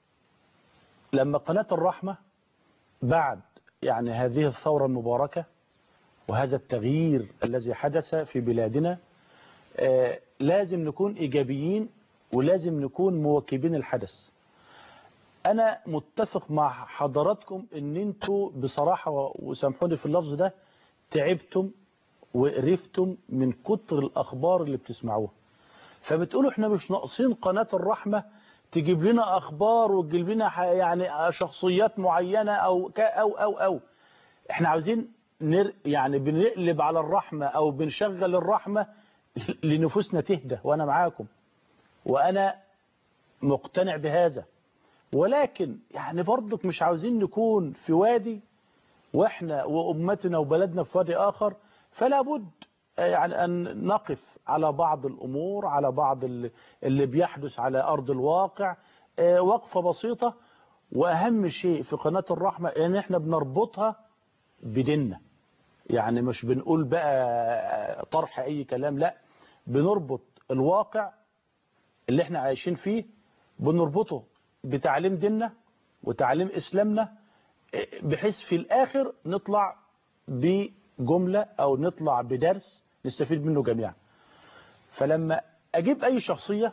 لما قناة الرحمة بعد يعني هذه الثورة المباركة وهذا التغيير الذي حدث في بلادنا آه، لازم نكون إيجابيين ولازم نكون مواكبين الحدث أنا متفق مع حضراتكم أن أنتوا بصراحة وسامحوني في اللفظ ده تعبتم وقرفتم من كتر الأخبار اللي بتسمعوها فبتقولوا احنا مش ناقصين قناة الرحمة تجيب لنا أخبار وتجيب لنا ح- يعني شخصيات معينة أو ك- أو أو أو احنا عاوزين نر يعني بنقلب على الرحمة أو بنشغل الرحمة لنفوسنا تهدى وأنا معاكم وأنا مقتنع بهذا ولكن يعني برضك مش عاوزين نكون في وادي واحنا وأمتنا وبلدنا في وادي آخر فلا بد يعني أن نقف على بعض الأمور على بعض ال- اللي بيحدث على أرض الواقع آه، وقفة بسيطة وأهم شيء في قناة الرحمة إن إحنا بنربطها بديننا يعني مش بنقول بقى طرح أي كلام لا بنربط الواقع اللي احنا عايشين فيه بنربطه بتعليم ديننا وتعليم إسلامنا بحيث في الآخر نطلع بجملة أو نطلع بدرس نستفيد منه جميعا فلما أجيب أي شخصية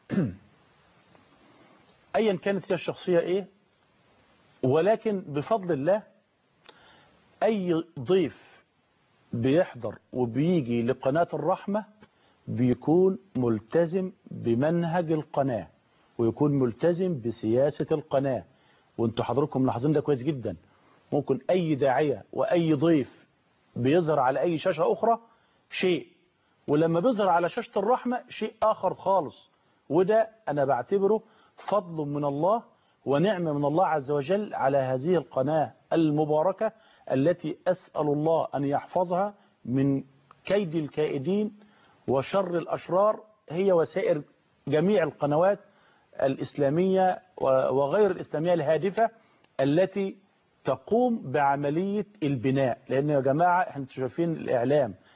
أيا كانت هي الشخصية إيه ولكن بفضل الله أي ضيف بيحضر وبيجي لقناة الرحمة بيكون ملتزم بمنهج القناة ويكون ملتزم بسياسة القناة وانتوا حضراتكم ملاحظين ده كويس جدا ممكن أي داعية وأي ضيف بيظهر على أي شاشة أخرى شيء ولما بيظهر على شاشة الرحمة شيء آخر خالص وده أنا بعتبره فضل من الله ونعمة من الله عز وجل على هذه القناة المباركة التي أسأل الله أن يحفظها من كيد الكائدين وشر الأشرار هي وسائر جميع القنوات الإسلامية وغير الإسلامية الهادفة التي تقوم بعملية البناء لأن يا جماعة احنا شايفين الإعلام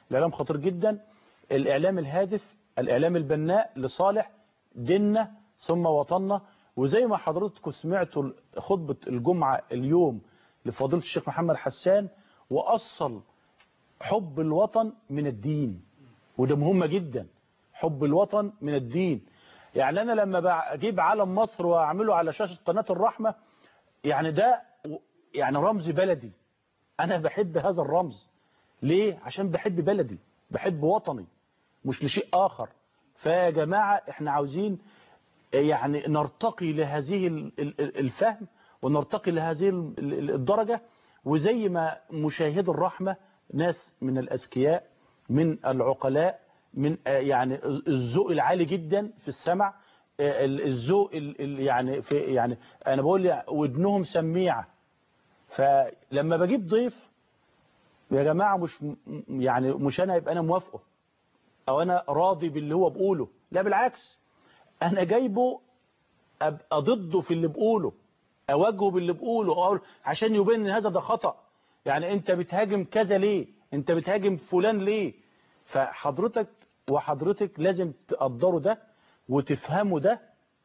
الإعلام خطير جدا الإعلام الهادف الإعلام البناء لصالح ديننا ثم وطننا وزي ما حضرتكم سمعتوا خطبة الجمعة اليوم لفضيلة الشيخ محمد حسان وأصل حب الوطن من الدين وده مهمة جدا حب الوطن من الدين يعني أنا لما بجيب علم مصر وأعمله على شاشة قناة الرحمة يعني ده يعني رمز بلدي أنا بحب هذا الرمز ليه؟ عشان بحب بلدي بحب وطني مش لشيء آخر فيا جماعة احنا عاوزين يعني نرتقي لهذه الفهم ونرتقي لهذه الدرجة وزي ما مشاهد الرحمة ناس من الأذكياء من العقلاء من يعني الذوق العالي جدا في السمع الذوق يعني في يعني انا بقول ودنهم سميعه فلما بجيب ضيف يا جماعه مش يعني مش انا يبقى انا موافقه او انا راضي باللي هو بقوله لا بالعكس انا جايبه ابقى ضده في اللي بقوله اواجهه باللي بقوله أقول عشان يبين ان هذا ده خطأ يعني انت بتهاجم كذا ليه انت بتهاجم فلان ليه فحضرتك وحضرتك لازم تقدروا ده وتفهموا ده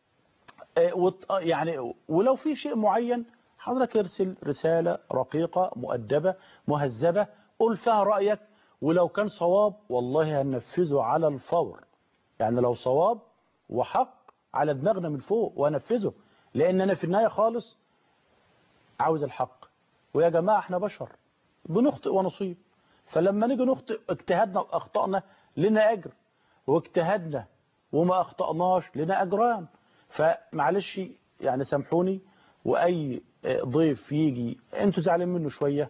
يعني ولو في شيء معين حضرتك ارسل رسالة رقيقة مؤدبة مهذبة قول فيها رأيك ولو كان صواب والله هننفذه على الفور يعني لو صواب وحق على دماغنا من فوق وانفذه لان انا في النهاية خالص عاوز الحق ويا جماعة احنا بشر بنخطئ ونصيب فلما نيجي نخطئ اجتهدنا واخطأنا لنا اجر واجتهدنا وما اخطأناش لنا اجران فمعلش يعني سامحوني واي ضيف يجي انتوا زعلانين منه شوية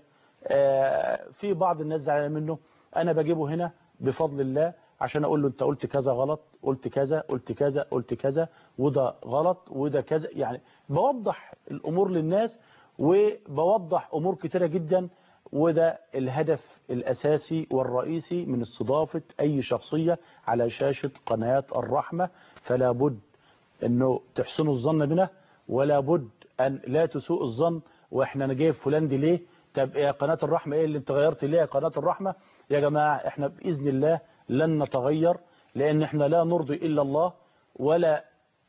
في بعض الناس زعلانين منه انا بجيبه هنا بفضل الله عشان اقول له انت قلت كذا غلط قلت كذا قلت كذا قلت كذا وده غلط وده كذا يعني بوضح الامور للناس وبوضح امور كتيرة جدا وده الهدف الاساسي والرئيسي من استضافة اي شخصية على شاشة قناة الرحمة فلا بد انه تحسنوا الظن بنا ولا بد ان لا تسوء الظن واحنا انا جايب فلان دي ليه طب يا قناة الرحمة ايه اللي انت غيرت ليه يا قناة الرحمة يا جماعة احنا باذن الله لن نتغير لان احنا لا نرضي الا الله ولا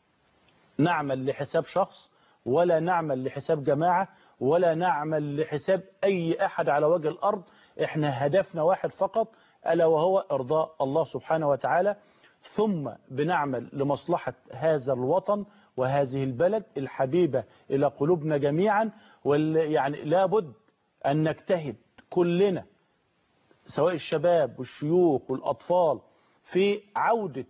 نعمل لحساب شخص ولا نعمل لحساب جماعة ولا نعمل لحساب اي احد على وجه الارض احنا هدفنا واحد فقط الا وهو ارضاء الله سبحانه وتعالى ثم بنعمل لمصلحة هذا الوطن وهذه البلد الحبيبة إلى قلوبنا جميعا يعني لابد أن نجتهد كلنا سواء الشباب والشيوخ والأطفال في عودة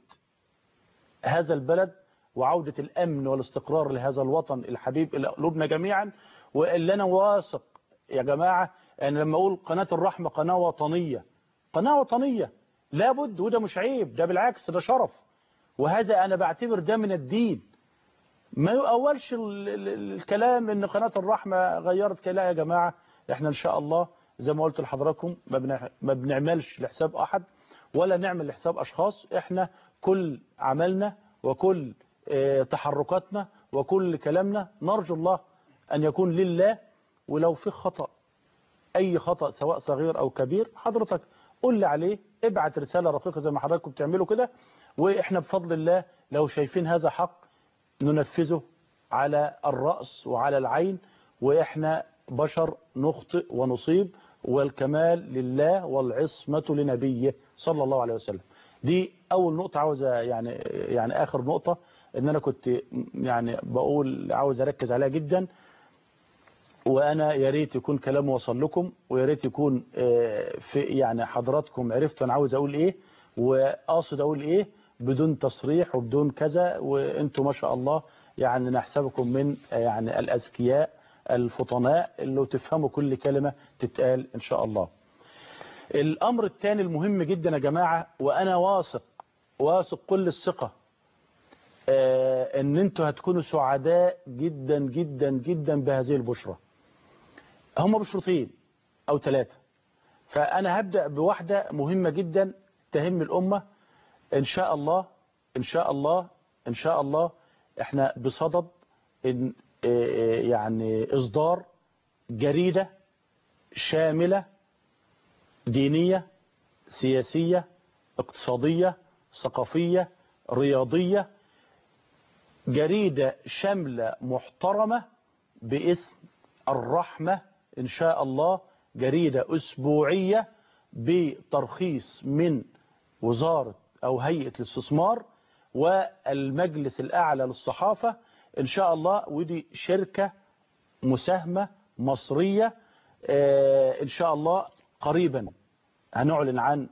هذا البلد وعودة الأمن والاستقرار لهذا الوطن الحبيب إلى قلوبنا جميعا وإلا أنا واثق يا جماعة أنا لما أقول قناة الرحمة قناة وطنية قناة وطنية لابد وده مش عيب ده بالعكس ده شرف وهذا أنا بعتبر ده من الدين ما يؤولش الكلام ان قناة الرحمة غيرت كلا يا جماعة احنا ان شاء الله زي ما قلت لحضراتكم ما بنعملش لحساب احد ولا نعمل لحساب اشخاص احنا كل عملنا وكل تحركاتنا وكل كلامنا نرجو الله ان يكون لله ولو في خطأ اي خطأ سواء صغير او كبير حضرتك قول لي عليه ابعت رسالة رقيقة زي ما حضراتكم بتعملوا كده واحنا بفضل الله لو شايفين هذا حق ننفذه على الرأس وعلى العين وإحنا بشر نخطئ ونصيب والكمال لله والعصمة لنبيه صلى الله عليه وسلم دي أول نقطة عاوز يعني يعني آخر نقطة إن أنا كنت يعني بقول عاوز أركز عليها جدا وأنا يا ريت يكون كلام وصل لكم ويا ريت يكون في يعني حضراتكم عرفتوا أنا عاوز أقول إيه وقاصد أقول إيه بدون تصريح وبدون كذا وانتم ما شاء الله يعني نحسبكم من يعني الأذكياء الفطناء اللي تفهموا كل كلمة تتقال إن شاء الله الأمر الثاني المهم جدا يا جماعة وأنا واثق واثق كل الثقة ان انتوا هتكونوا سعداء جدا جدا جدا بهذه البشرة هم بشرتين او ثلاثة فانا هبدأ بواحدة مهمة جدا تهم الامة ان شاء الله ان شاء الله ان شاء الله احنا بصدد إن يعني اصدار جريدة شاملة دينية سياسية اقتصادية ثقافية رياضية جريدة شاملة محترمة باسم الرحمة إن شاء الله جريدة أسبوعية بترخيص من وزارة أو هيئة الاستثمار والمجلس الأعلى للصحافة إن شاء الله ودي شركة مساهمة مصرية آه، إن شاء الله قريبا هنعلن عن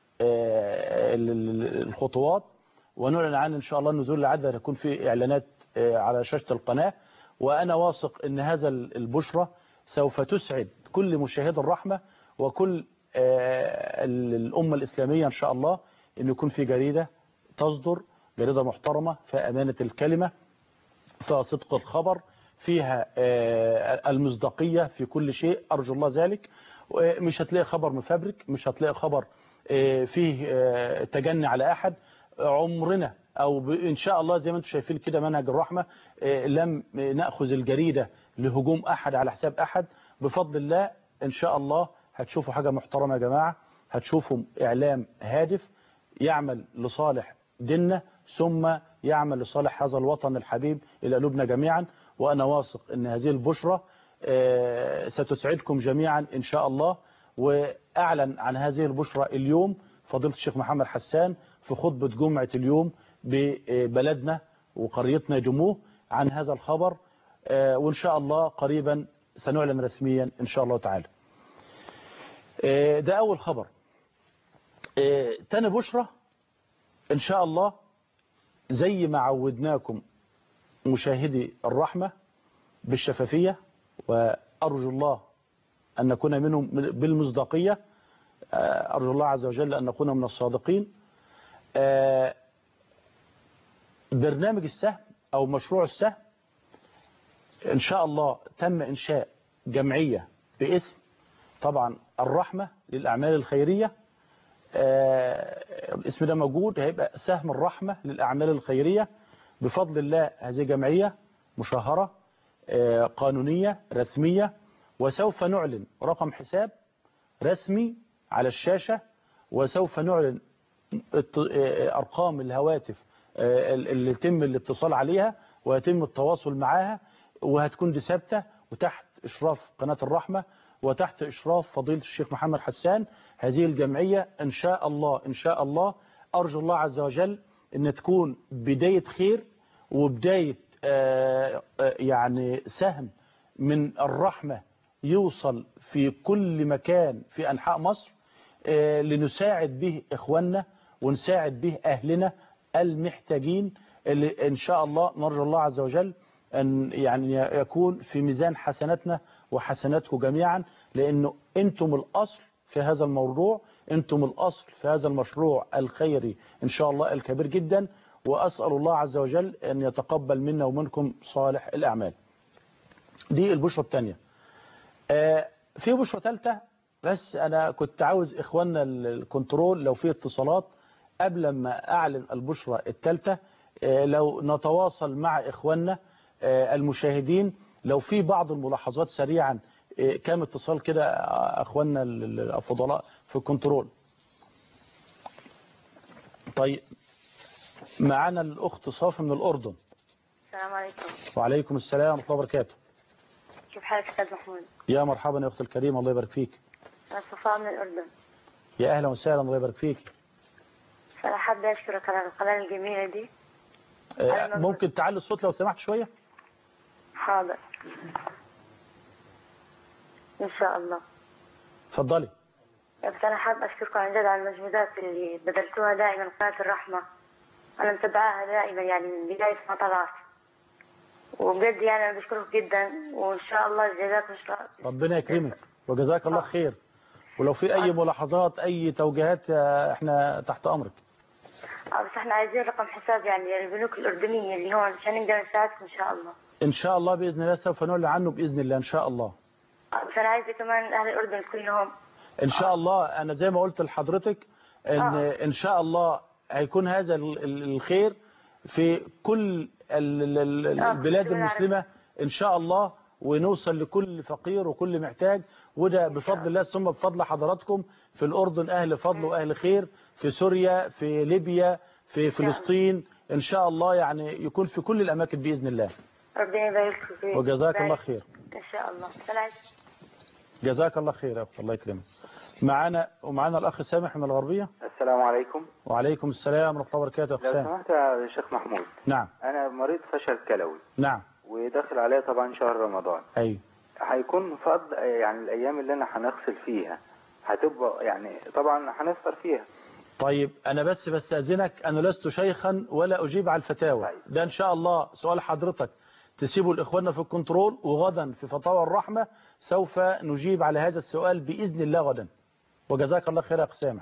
آه، ال- ال- الخطوات ونعلن عن إن شاء الله النزول العدد يكون في إعلانات آه، على شاشة القناة وأنا واثق أن هذا ال- البشرة سوف تسعد كل مشاهد الرحمة وكل آه، ال- الأمة الإسلامية إن شاء الله أن يكون في جريدة تصدر جريدة محترمة فيها أمانة الكلمة فيها صدق الخبر فيها آه، المصداقية في كل شيء أرجو الله ذلك مش هتلاقي خبر مفبرك مش هتلاقي خبر آه، فيه آه، تجني على أحد عمرنا أو ب- إن شاء الله زي ما انتم شايفين كده منهج الرحمة آه، لم نأخذ الجريدة لهجوم أحد على حساب أحد بفضل الله إن شاء الله هتشوفوا حاجة محترمة يا جماعة هتشوفوا إعلام هادف يعمل لصالح ديننا ثم يعمل لصالح هذا الوطن الحبيب إلى قلوبنا جميعا وأنا واثق أن هذه البشرة آه، ستسعدكم جميعا إن شاء الله وأعلن عن هذه البشرة اليوم فضيلة الشيخ محمد حسان في خطبة جمعة اليوم ببلدنا وقريتنا جموه عن هذا الخبر آه، وإن شاء الله قريبا سنعلن رسميا إن شاء الله تعالى آه، ده أول خبر آه، تاني بشرة إن شاء الله زي ما عودناكم مشاهدي الرحمة بالشفافية وأرجو الله أن نكون منهم بالمصداقية آه، أرجو الله عز وجل أن نكون من الصادقين آه، برنامج السهم أو مشروع السهم إن شاء الله تم إنشاء جمعية باسم طبعا الرحمة للأعمال الخيرية آه، الاسم ده موجود هيبقى سهم الرحمة للأعمال الخيرية بفضل الله هذه جمعية مشهرة آه، قانونية رسمية وسوف نعلن رقم حساب رسمي على الشاشة وسوف نعلن الت- آه، أرقام الهواتف آه، اللي يتم الاتصال عليها ويتم التواصل معاها وهتكون دي ثابتة وتحت إشراف قناة الرحمة وتحت إشراف فضيلة الشيخ محمد حسان هذه الجمعية إن شاء الله إن شاء الله أرجو الله عز وجل أن تكون بداية خير وبداية آه، آه، يعني سهم من الرحمة يوصل في كل مكان في أنحاء مصر آه، لنساعد به إخواننا ونساعد به أهلنا المحتاجين اللي إن شاء الله نرجو الله عز وجل أن يعني يكون في ميزان حسناتنا وحسناتكم جميعا لأنه أنتم الأصل في هذا الموضوع أنتم الأصل في هذا المشروع الخيري إن شاء الله الكبير جدا وأسأل الله عز وجل أن يتقبل منا ومنكم صالح الأعمال دي البشرة الثانية آه، في بشرة ثالثة بس أنا كنت عاوز إخواننا ال- الكنترول لو في اتصالات قبل ما أعلن البشرة الثالثة آه، لو نتواصل مع إخواننا آه، المشاهدين لو في بعض الملاحظات سريعا آه، كام اتصال كده آه، أخواننا ال- ال- الفضلاء في الكنترول طيب معانا الأخت صافي من الأردن السلام عليكم وعليكم السلام ورحمة الله وبركاته كيف حالك استاذ محمود يا مرحبا يا أخت الكريمة الله يبارك فيك انا صفاء من الاردن يا أهلا وسهلا الله يبارك فيك فانا حابه اشكرك على القناه الجميله دي آه، ممكن تعلي الصوت لو سمحت شوية حاضر ان شاء الله اتفضلي بس انا حابه اشكركم عن جد على المجهودات اللي بذلتوها دائما قناه الرحمه انا متابعاها دائما يعني من بدايه ما طلعت وبجد يعني انا بشكرك جدا وان شاء الله جزاكم شكرا ربنا يكرمك وجزاك الله خير ولو في أي ملاحظات أي توجيهات آه، احنا تحت أمرك آه، بس احنا عايزين رقم حساب يعني البنوك الاردنيه اللي هون عشان نقدر نساعدكم ان شاء الله إن شاء الله بإذن الله سوف نعلن عنه بإذن الله إن شاء الله آه، بس انا عايزه كمان اهل الاردن كلهم إن شاء الله أنا زي ما قلت لحضرتك إن إن شاء الله هيكون هذا ال- ال- الخير في كل ال- ال- ال- آه، البلاد كل العالم. المسلمة إن شاء الله ونوصل لكل فقير وكل محتاج وده بفضل الله ثم بفضل حضراتكم في الأردن أهل فضل وأهل خير في سوريا في ليبيا في فلسطين إن شاء الله يعني يكون في كل الأماكن بإذن الله ربنا يبارك فيك وجزاك الله يبارك خير ان شاء الله سلام جزاك الله خير يا أخت الله يكرمك معانا ومعانا الأخ سامح من الغربية السلام عليكم وعليكم السلام ورحمة الله وبركاته يا أخ لو سامح سمحت يا شيخ محمود نعم انا مريض فشل كلوي نعم وداخل عليا طبعا شهر رمضان أيوه هيكون فضل يعني الايام اللي انا هنغسل فيها هتبقى يعني طبعا هنفطر فيها طيب أنا بس بستأذنك أنا لست شيخا ولا أجيب على الفتاوى ده إن شاء الله سؤال حضرتك تسيبه لإخواننا في الكنترول وغدا في فتاوى الرحمة سوف نجيب على هذا السؤال بإذن الله غدا وجزاك الله خير يا أخ سامح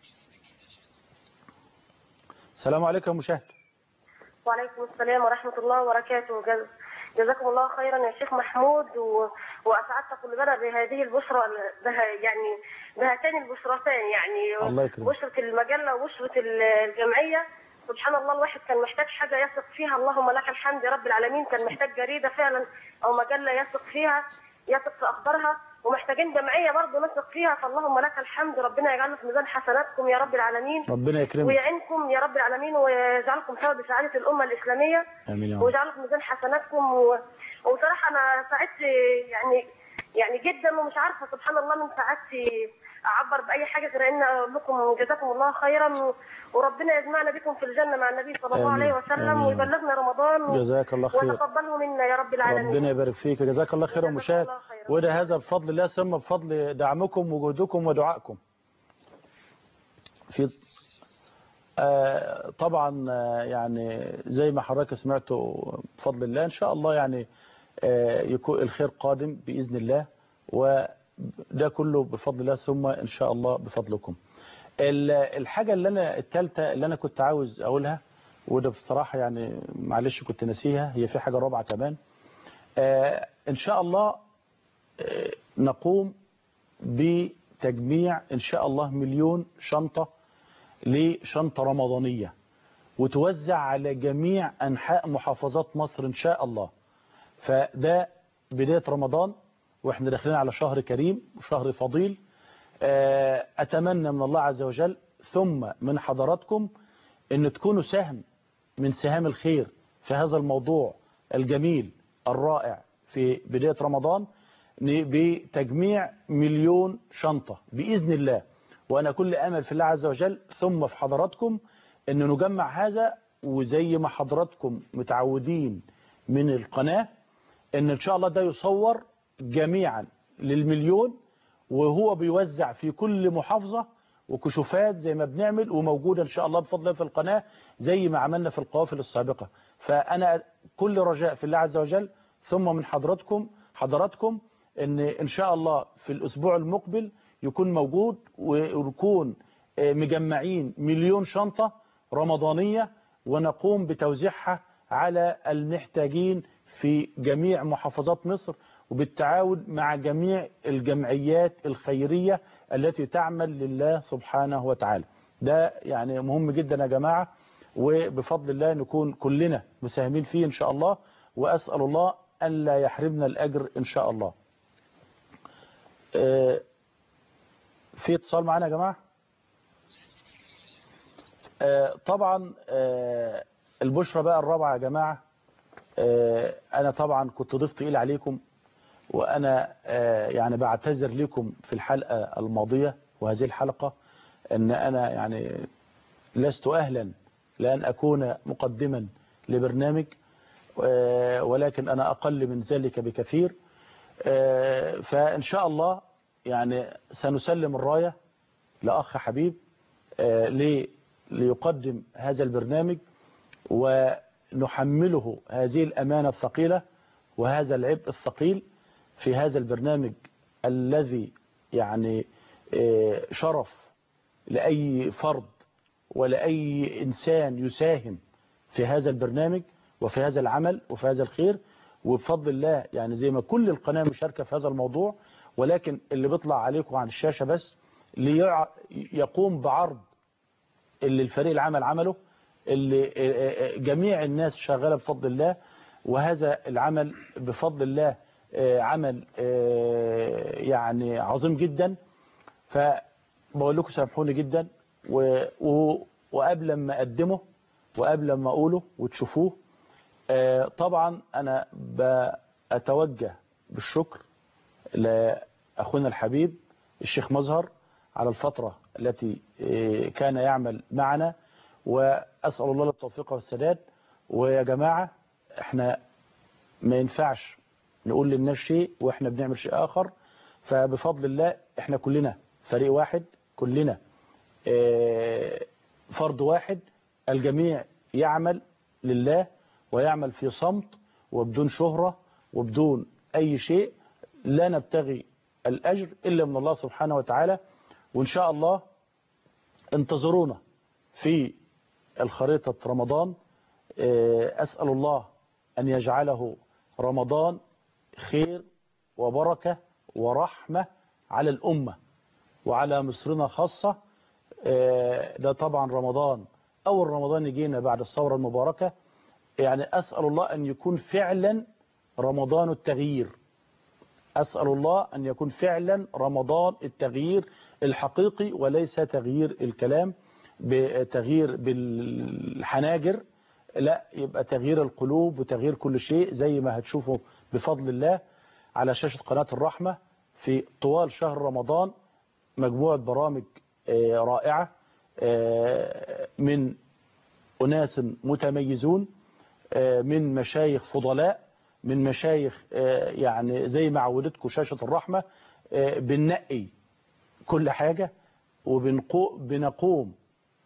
السلام عليكم يا مشاهد وعليكم السلام ورحمة الله وبركاته جز... جزاكم الله خيرا يا شيخ محمود و... وأسعدت كل بنا بهذه البشرى بها يعني بهاتين البشرتين يعني الله يكرمك. بشرة المجلة وبشرة ال- الجمعية سبحان الله الواحد كان محتاج حاجة يثق فيها اللهم لك الحمد يا رب العالمين كان محتاج جريدة فعلا أو مجلة يثق فيها يثق في أخبارها ومحتاجين جمعية برضه نثق فيها فاللهم لك الحمد ربنا يجعلنا في ميزان حسناتكم يا رب العالمين ربنا يكرمك ويعينكم يا رب العالمين ويجعلكم سبب سعادة الأمة الإسلامية آمين يا رب ويجعله في ميزان حسناتكم و... وصراحة أنا سعدت يعني يعني جدا ومش عارفة سبحان الله من سعادتي أعبر بأي حاجة غير إن أقول لكم جزاكم الله خيرا و... وربنا يجمعنا بكم في الجنة مع النبي صلى الله آمين. عليه وسلم آمين. ويبلغنا رمضان جزاك الله خير. وتقبله منا يا رب العالمين ربنا يبارك فيك جزاك الله خير يا مشاهد وده هذا بفضل الله ثم بفضل دعمكم وجهدكم ودعائكم في آه طبعا آه يعني زي ما حضرتك سمعتوا بفضل الله ان شاء الله يعني آه يكون الخير قادم باذن الله وده كله بفضل الله ثم ان شاء الله بفضلكم ال- الحاجه اللي انا الثالثه اللي انا كنت عاوز اقولها وده بصراحه يعني معلش كنت ناسيها هي في حاجه رابعه كمان آه ان شاء الله آه نقوم بتجميع ان شاء الله مليون شنطه لشنطه رمضانيه وتوزع على جميع انحاء محافظات مصر ان شاء الله فده بدايه رمضان واحنا داخلين على شهر كريم وشهر فضيل آه، اتمنى من الله عز وجل ثم من حضراتكم ان تكونوا سهم من سهام الخير في هذا الموضوع الجميل الرائع في بداية رمضان ن- بتجميع مليون شنطة بإذن الله وأنا كل أمل في الله عز وجل ثم في حضراتكم أن نجمع هذا وزي ما حضراتكم متعودين من القناة أن إن شاء الله ده يصور جميعا للمليون وهو بيوزع في كل محافظة وكشوفات زي ما بنعمل وموجودة إن شاء الله بفضل الله في القناة زي ما عملنا في القوافل السابقة فأنا كل رجاء في الله عز وجل ثم من حضراتكم حضراتكم ان ان شاء الله في الاسبوع المقبل يكون موجود ويكون آه، مجمعين مليون شنطة رمضانية ونقوم بتوزيعها على المحتاجين في جميع محافظات مصر وبالتعاون مع جميع الجمعيات الخيرية التي تعمل لله سبحانه وتعالى ده يعني مهم جدا يا جماعة وبفضل الله نكون كلنا مساهمين فيه إن شاء الله وأسأل الله أن لا يحرمنا الأجر إن شاء الله آه، في اتصال معنا يا جماعة آه، طبعا آه، البشرة بقى الرابعة يا جماعة آه، أنا طبعا كنت ضيف تقيل عليكم وأنا آه، يعني بعتذر لكم في الحلقة الماضية وهذه الحلقة أن أنا يعني لست أهلا لأن أكون مقدما لبرنامج آه، ولكن أنا أقل من ذلك بكثير آه، فإن شاء الله يعني سنسلم الراية لأخ حبيب آه، لي- ليقدم هذا البرنامج ونحمله هذه الأمانة الثقيلة وهذا العبء الثقيل في هذا البرنامج الذي يعني آه، شرف لأي فرد ولأي إنسان يساهم في هذا البرنامج وفي هذا العمل وفي هذا الخير وبفضل الله يعني زي ما كل القناة مشاركة في هذا الموضوع ولكن اللي بيطلع عليكم عن الشاشة بس ليع- يقوم بعرض اللي الفريق العمل عمله اللي جميع الناس شغالة بفضل الله وهذا العمل بفضل الله آه، عمل آه، يعني عظيم جدا فبقول لكم سامحوني جدا و- و- وقبل ما أقدمه وقبل ما أقوله وتشوفوه آه، طبعا أنا بأتوجه بالشكر لأخونا الحبيب الشيخ مظهر على الفترة التي آه، كان يعمل معنا وأسأل الله التوفيق والسداد ويا جماعة احنا ما ينفعش نقول للناس شيء واحنا بنعمل شيء آخر فبفضل الله احنا كلنا فريق واحد كلنا آه، فرد واحد الجميع يعمل لله ويعمل في صمت وبدون شهرة وبدون أي شيء لا نبتغي الأجر إلا من الله سبحانه وتعالى وإن شاء الله انتظرونا في الخريطة رمضان آه، أسأل الله أن يجعله رمضان خير وبركة ورحمة على الأمة وعلى مصرنا خاصة آه، ده طبعا رمضان أول رمضان يجينا بعد الثورة المباركة يعني أسأل الله أن يكون فعلا رمضان التغيير أسأل الله أن يكون فعلا رمضان التغيير الحقيقي وليس تغيير الكلام بتغيير بالحناجر لا يبقى تغيير القلوب وتغيير كل شيء زي ما هتشوفوا بفضل الله على شاشة قناة الرحمة في طوال شهر رمضان مجموعة برامج آه، رائعة آه، من أناس متميزون آه، من مشايخ فضلاء من مشايخ آه، يعني زي ما عودتكم شاشة الرحمة آه، بننقي كل حاجة وبنقوم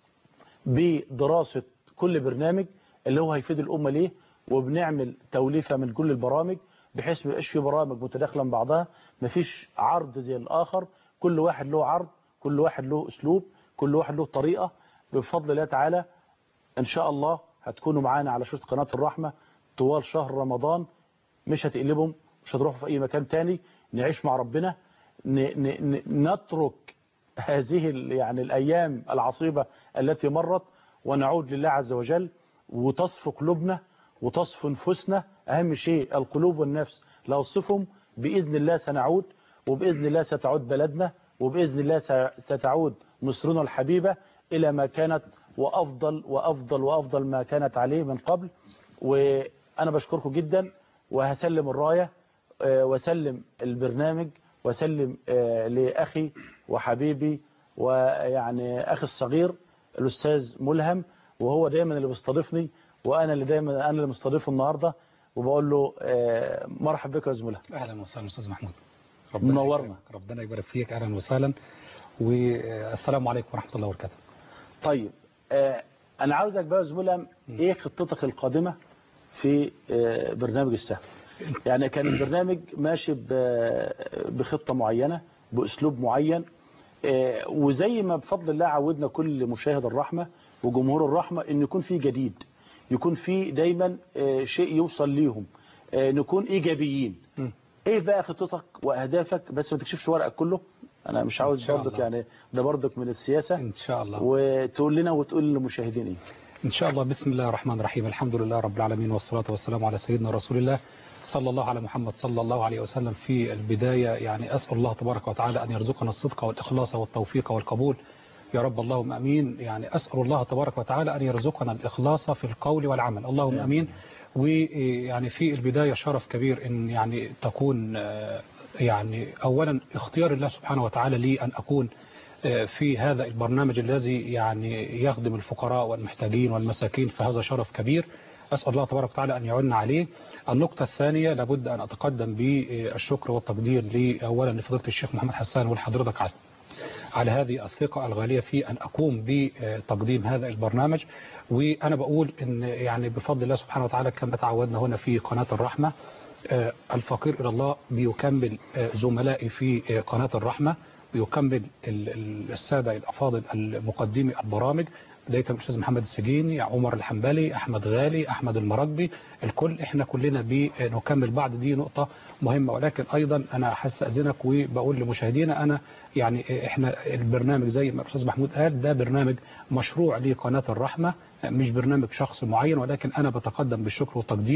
بدراسة كل برنامج اللي هو هيفيد الأمة ليه وبنعمل توليفة من كل البرامج بحيث ما يبقاش في برامج متداخلة مع بعضها مفيش عرض زي الآخر كل واحد له عرض كل واحد له أسلوب كل واحد له طريقة بفضل الله تعالى إن شاء الله هتكونوا معانا على شاشة قناة الرحمة طوال شهر رمضان مش هتقلبهم مش هتروحوا في أي مكان تاني نعيش مع ربنا ن ن ن نترك هذه ال- يعني الأيام العصيبة التي مرت ونعود لله عز وجل وتصفو قلوبنا وتصفو نفوسنا أهم شيء القلوب والنفس لو صفهم بإذن الله سنعود وبإذن الله ستعود بلدنا وبإذن الله س- ستعود مصرنا الحبيبة إلى ما كانت وأفضل وأفضل وأفضل ما كانت عليه من قبل وأنا بشكركم جدا وهسلم الراية آه، وسلم البرنامج وسلم آه، لأخي وحبيبي ويعني أخي الصغير الأستاذ ملهم وهو دايما اللي بيستضيفني وأنا اللي دايما أنا اللي مستضيفه النهاردة وبقول له آه، مرحب بك يا أستاذ ملهم اهلا وسهلا استاذ محمود منورنا يبارك- ربنا يبارك فيك اهلا وسهلا والسلام عليكم ورحمه الله وبركاته طيب آه، أنا عاوزك بقى يا أستاذ ملهم إيه خطتك القادمة في آه، برنامج السهم يعني كان البرنامج ماشي ب- بخطة معينة بأسلوب معين آه، وزي ما بفضل الله عودنا كل مشاهد الرحمة وجمهور الرحمة ان يكون في جديد يكون في دايما آه، شيء يوصل ليهم آه، نكون ايجابيين ايه بقى خطتك واهدافك بس ما تكشفش ورقك كله انا مش عاوز إن شاء برضك الله. يعني ده برضك من السياسة ان شاء الله وتقول لنا وتقول للمشاهدين ايه ان شاء الله بسم الله الرحمن الرحيم الحمد لله رب العالمين والصلاه والسلام على سيدنا رسول الله صلى الله على محمد صلى الله عليه وسلم في البدايه يعني اسال الله تبارك وتعالى ان يرزقنا الصدق والاخلاص والتوفيق والقبول يا رب اللهم امين يعني اسال الله تبارك وتعالى ان يرزقنا الاخلاص في القول والعمل اللهم امين ويعني في البدايه شرف كبير ان يعني تكون آه، يعني اولا اختيار الله سبحانه وتعالى لي ان اكون في هذا البرنامج الذي يعني يخدم الفقراء والمحتاجين والمساكين فهذا شرف كبير أسأل الله تبارك وتعالى أن يعيننا عليه النقطة الثانية لابد أن أتقدم بالشكر والتقدير لأولا لفضيلة الشيخ محمد حسان ولحضرتك على على هذه الثقة الغالية في أن أقوم بتقديم هذا البرنامج وأنا بقول أن يعني بفضل الله سبحانه وتعالى كما تعودنا هنا في قناة الرحمة آه، الفقير إلى الله بيكمل آه، زملائي في آه، قناة الرحمة بيكمل ال- ال- السادة الأفاضل المقدمي البرامج بداية من الأستاذ محمد السجيني عمر الحنبلي أحمد غالي أحمد المراكبي الكل إحنا كلنا بنكمل بعض دي نقطة مهمة ولكن أيضا أنا هستأذنك وبقول لمشاهدينا أنا يعني إحنا البرنامج زي ما الأستاذ محمود قال ده برنامج مشروع لقناة الرحمة مش برنامج شخص معين ولكن أنا بتقدم بالشكر والتقدير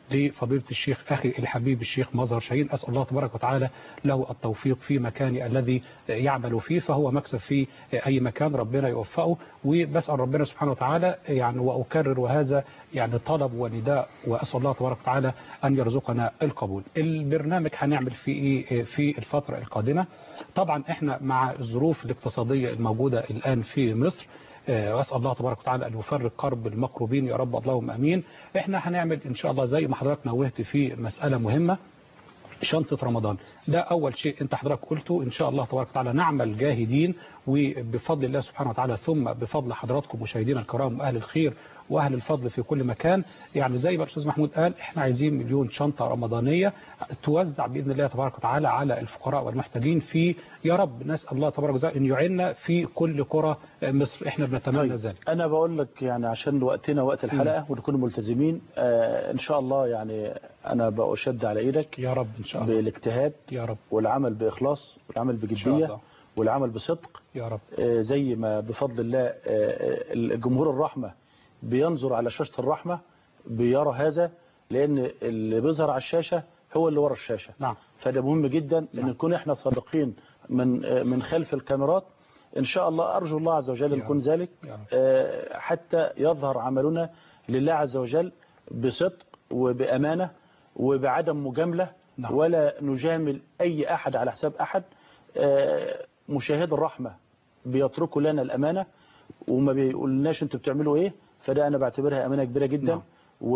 لفضيلة الشيخ أخي الحبيب الشيخ مظهر شاهين أسأل الله تبارك وتعالى له التوفيق في مكان الذي يعمل فيه فهو مكسب في أي مكان ربنا يوفقه وبسأل ربنا سبحانه وتعالى يعني وأكرر وهذا يعني طلب ونداء وأسأل الله تبارك وتعالى أن يرزقنا القبول البرنامج هنعمل فيه إيه في الفترة القادمة طبعا احنا مع الظروف الاقتصادية الموجودة الآن في مصر واسال الله تبارك وتعالى ان يفرج كرب المكروبين يا رب اللهم امين احنا هنعمل ان شاء الله زي ما حضرتك نوهت في مساله مهمه شنطة رمضان ده أول شيء أنت حضرتك قلته إن شاء الله تبارك وتعالى نعمل جاهدين وبفضل الله سبحانه وتعالى ثم بفضل حضراتكم مشاهدينا الكرام وأهل الخير وأهل الفضل في كل مكان يعني زي ما الأستاذ محمود قال إحنا عايزين مليون شنطة رمضانية توزع بإذن الله تبارك وتعالى على الفقراء والمحتاجين في يا رب نسأل الله تبارك وتعالى أن يعيننا في كل قرى مصر إحنا بنتمنى ذلك أنا بقول لك يعني عشان وقتنا وقت الحلقة ونكون ملتزمين آه إن شاء الله يعني أنا بأشد على إيدك يا رب إن شاء الله بالاجتهاد يا رب والعمل بإخلاص والعمل بجدية والعمل بصدق يا رب آه زي ما بفضل الله آه الجمهور الرحمة بينظر على شاشة الرحمة بيرى هذا لأن اللي بيظهر على الشاشة هو اللي ورا الشاشة نعم فده مهم جدا ان نعم. نكون احنا صادقين من من خلف الكاميرات ان شاء الله ارجو الله عز وجل نكون ذلك آه، حتى يظهر عملنا لله عز وجل بصدق وبامانه وبعدم مجامله نعم. ولا نجامل اي احد على حساب احد آه، مشاهد الرحمه بيتركوا لنا الامانه وما بيقولناش انتوا بتعملوا ايه فده انا بعتبرها امانه كبيره جدا نعم.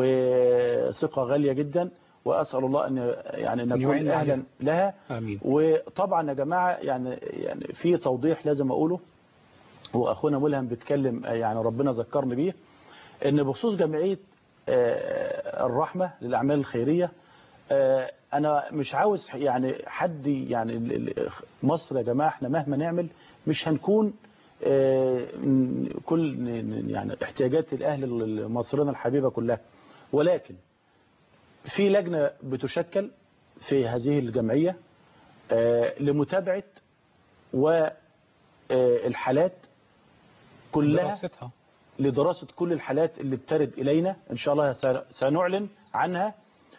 وثقه غاليه جدا واسال الله ان يعني نكون يعيننا اهلا عليها. لها آمين وطبعا يا جماعه يعني يعني في توضيح لازم اقوله واخونا ملهم بيتكلم يعني ربنا ذكرني بيه ان بخصوص جمعيه آه، الرحمه للاعمال الخيريه آه، انا مش عاوز يعني حد يعني ال- ال- مصر يا جماعه احنا مهما نعمل مش هنكون آه، ن- كل ن- يعني احتياجات الاهل المصريين الحبيبه كلها ولكن في لجنه بتشكل في هذه الجمعيه آه، لمتابعه والحالات كلها دراستها لدراسة كل الحالات اللي بترد إلينا إن شاء الله س- سنعلن عنها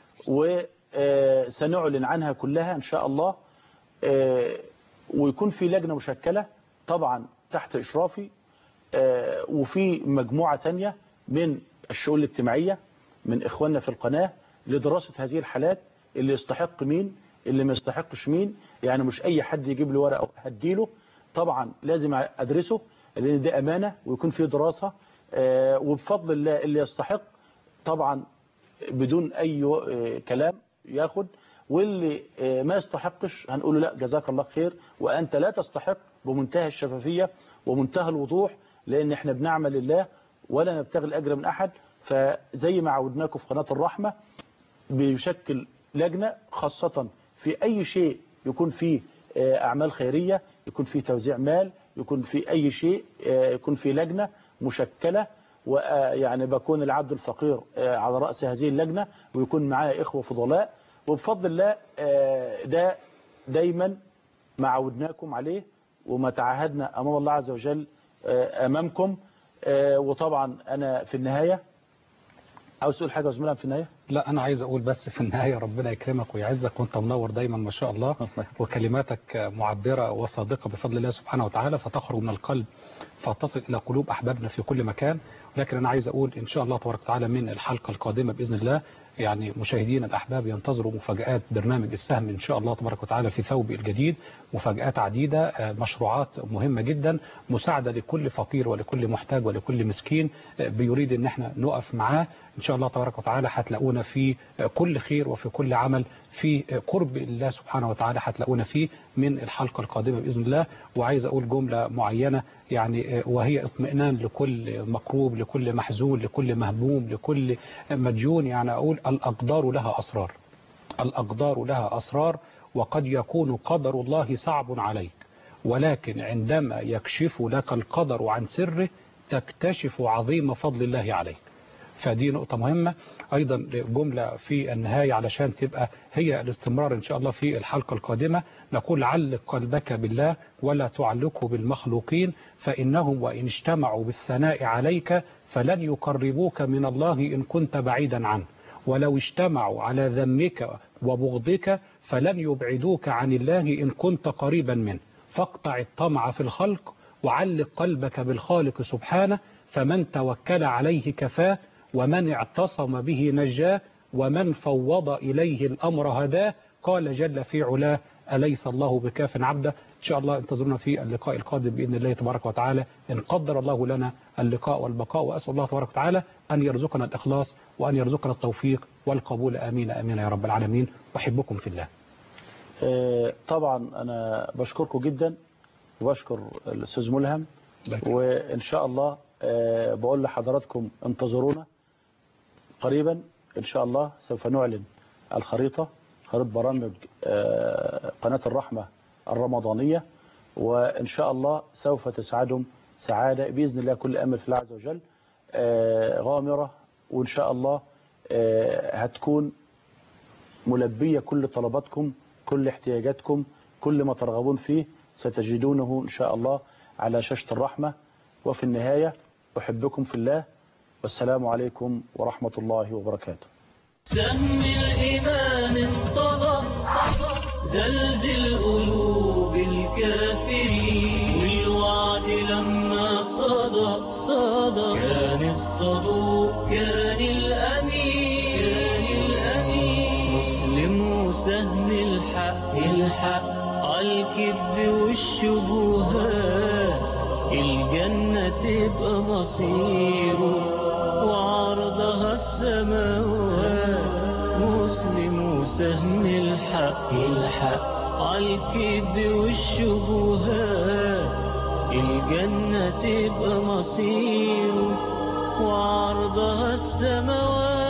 وسنعلن عنها كلها إن شاء الله آه، ويكون في لجنة مشكلة طبعا تحت إشرافي آه، وفي مجموعة تانية من الشؤون الاجتماعية من إخواننا في القناة لدراسة هذه الحالات اللي يستحق مين اللي ما يستحقش مين يعني مش أي حد يجيب لي ورقة هديله طبعا لازم أدرسه لأن دي أمانة ويكون في دراسة آه، وبفضل الله اللي يستحق طبعا بدون أي آه، كلام ياخد واللي آه، ما يستحقش هنقول له لا جزاك الله خير وأنت لا تستحق بمنتهى الشفافية ومنتهى الوضوح لأن احنا بنعمل لله ولا نبتغي الأجر من أحد فزي ما عودناكم في قناة الرحمة بيشكل لجنة خاصة في أي شيء يكون فيه آه، أعمال خيرية يكون فيه توزيع مال يكون في أي شيء آه، يكون في لجنة مشكلة ويعني بكون العبد الفقير آه، على رأس هذه اللجنة ويكون معايا إخوة فضلاء وبفضل الله آه، ده دايما ما عودناكم عليه وما تعهدنا أمام الله عز وجل آه، أمامكم آه، وطبعا أنا في النهاية عاوز تقول حاجة يا زميلة في النهاية لا أنا عايز أقول بس في النهاية ربنا يكرمك ويعزك وأنت منور دايما ما شاء الله وكلماتك معبرة وصادقة بفضل الله سبحانه وتعالى فتخرج من القلب فتصل إلى قلوب أحبابنا في كل مكان لكن أنا عايز أقول إن شاء الله تبارك وتعالى من الحلقة القادمة بإذن الله يعني مشاهدينا الأحباب ينتظروا مفاجآت برنامج السهم إن شاء الله تبارك وتعالى في ثوب الجديد مفاجآت عديدة آه، مشروعات مهمة جدا مساعدة لكل فقير ولكل محتاج ولكل مسكين آه، بيريد إن احنا نقف معاه إن شاء الله تبارك وتعالى هتلاقونا في آه، كل خير وفي كل عمل في آه، قرب الله سبحانه وتعالى هتلاقونا فيه من الحلقة القادمة بإذن الله وعايز أقول جملة معينة يعني آه، وهي اطمئنان لكل مكروب لكل محزون لكل مهموم لكل مديون يعني أقول الأقدار لها أسرار الأقدار لها أسرار وقد يكون قدر الله صعب عليك ولكن عندما يكشف لك القدر عن سره تكتشف عظيم فضل الله عليك فدي نقطة مهمة أيضا جملة في النهاية علشان تبقى هي الاستمرار إن شاء الله في الحلقة القادمة نقول علق قلبك بالله ولا تعلقه بالمخلوقين فإنهم وإن اجتمعوا بالثناء عليك فلن يقربوك من الله إن كنت بعيدا عنه ولو اجتمعوا على ذمك وبغضك فلن يبعدوك عن الله إن كنت قريبا منه فاقطع الطمع في الخلق وعلق قلبك بالخالق سبحانه فمن توكل عليه كفاه ومن اعتصم به نجاه ومن فوض إليه الأمر هداه قال جل في علاه أليس الله بكاف عبده إن شاء الله انتظرونا في اللقاء القادم بإذن الله تبارك وتعالى إن قدر الله لنا اللقاء والبقاء وأسأل الله تبارك وتعالى أن يرزقنا الإخلاص وأن يرزقنا التوفيق والقبول آمين آمين يا رب العالمين أحبكم في الله آه، طبعا أنا بشكركم جدا وبشكر الأستاذ ملهم وإن شاء الله آه، بقول لحضراتكم انتظرونا قريبا إن شاء الله سوف نعلن الخريطة خريطة برامج آه، قناة الرحمة الرمضانية وإن شاء الله سوف تسعدهم سعادة بإذن الله كل أمل في الله عز وجل آه، غامرة وإن شاء الله آه، هتكون ملبية كل طلباتكم كل احتياجاتكم كل ما ترغبون فيه ستجدونه إن شاء الله على شاشة الرحمة وفي النهاية أحبكم في الله والسلام عليكم ورحمة الله وبركاته سهم الإيمان انطلق زلزل قلوب الكافرين والوعد لما صدى صدى كان الصدوق كان الأمين كان الأمين مسلم وسهم الحق الحق عالكذب والشبهات الجنة تبقى مصيره وعرضها السماوات مسلم وسهم الحق الحق عالكذب والشبهات الجنة تبقى مصيره وعرضها السماوات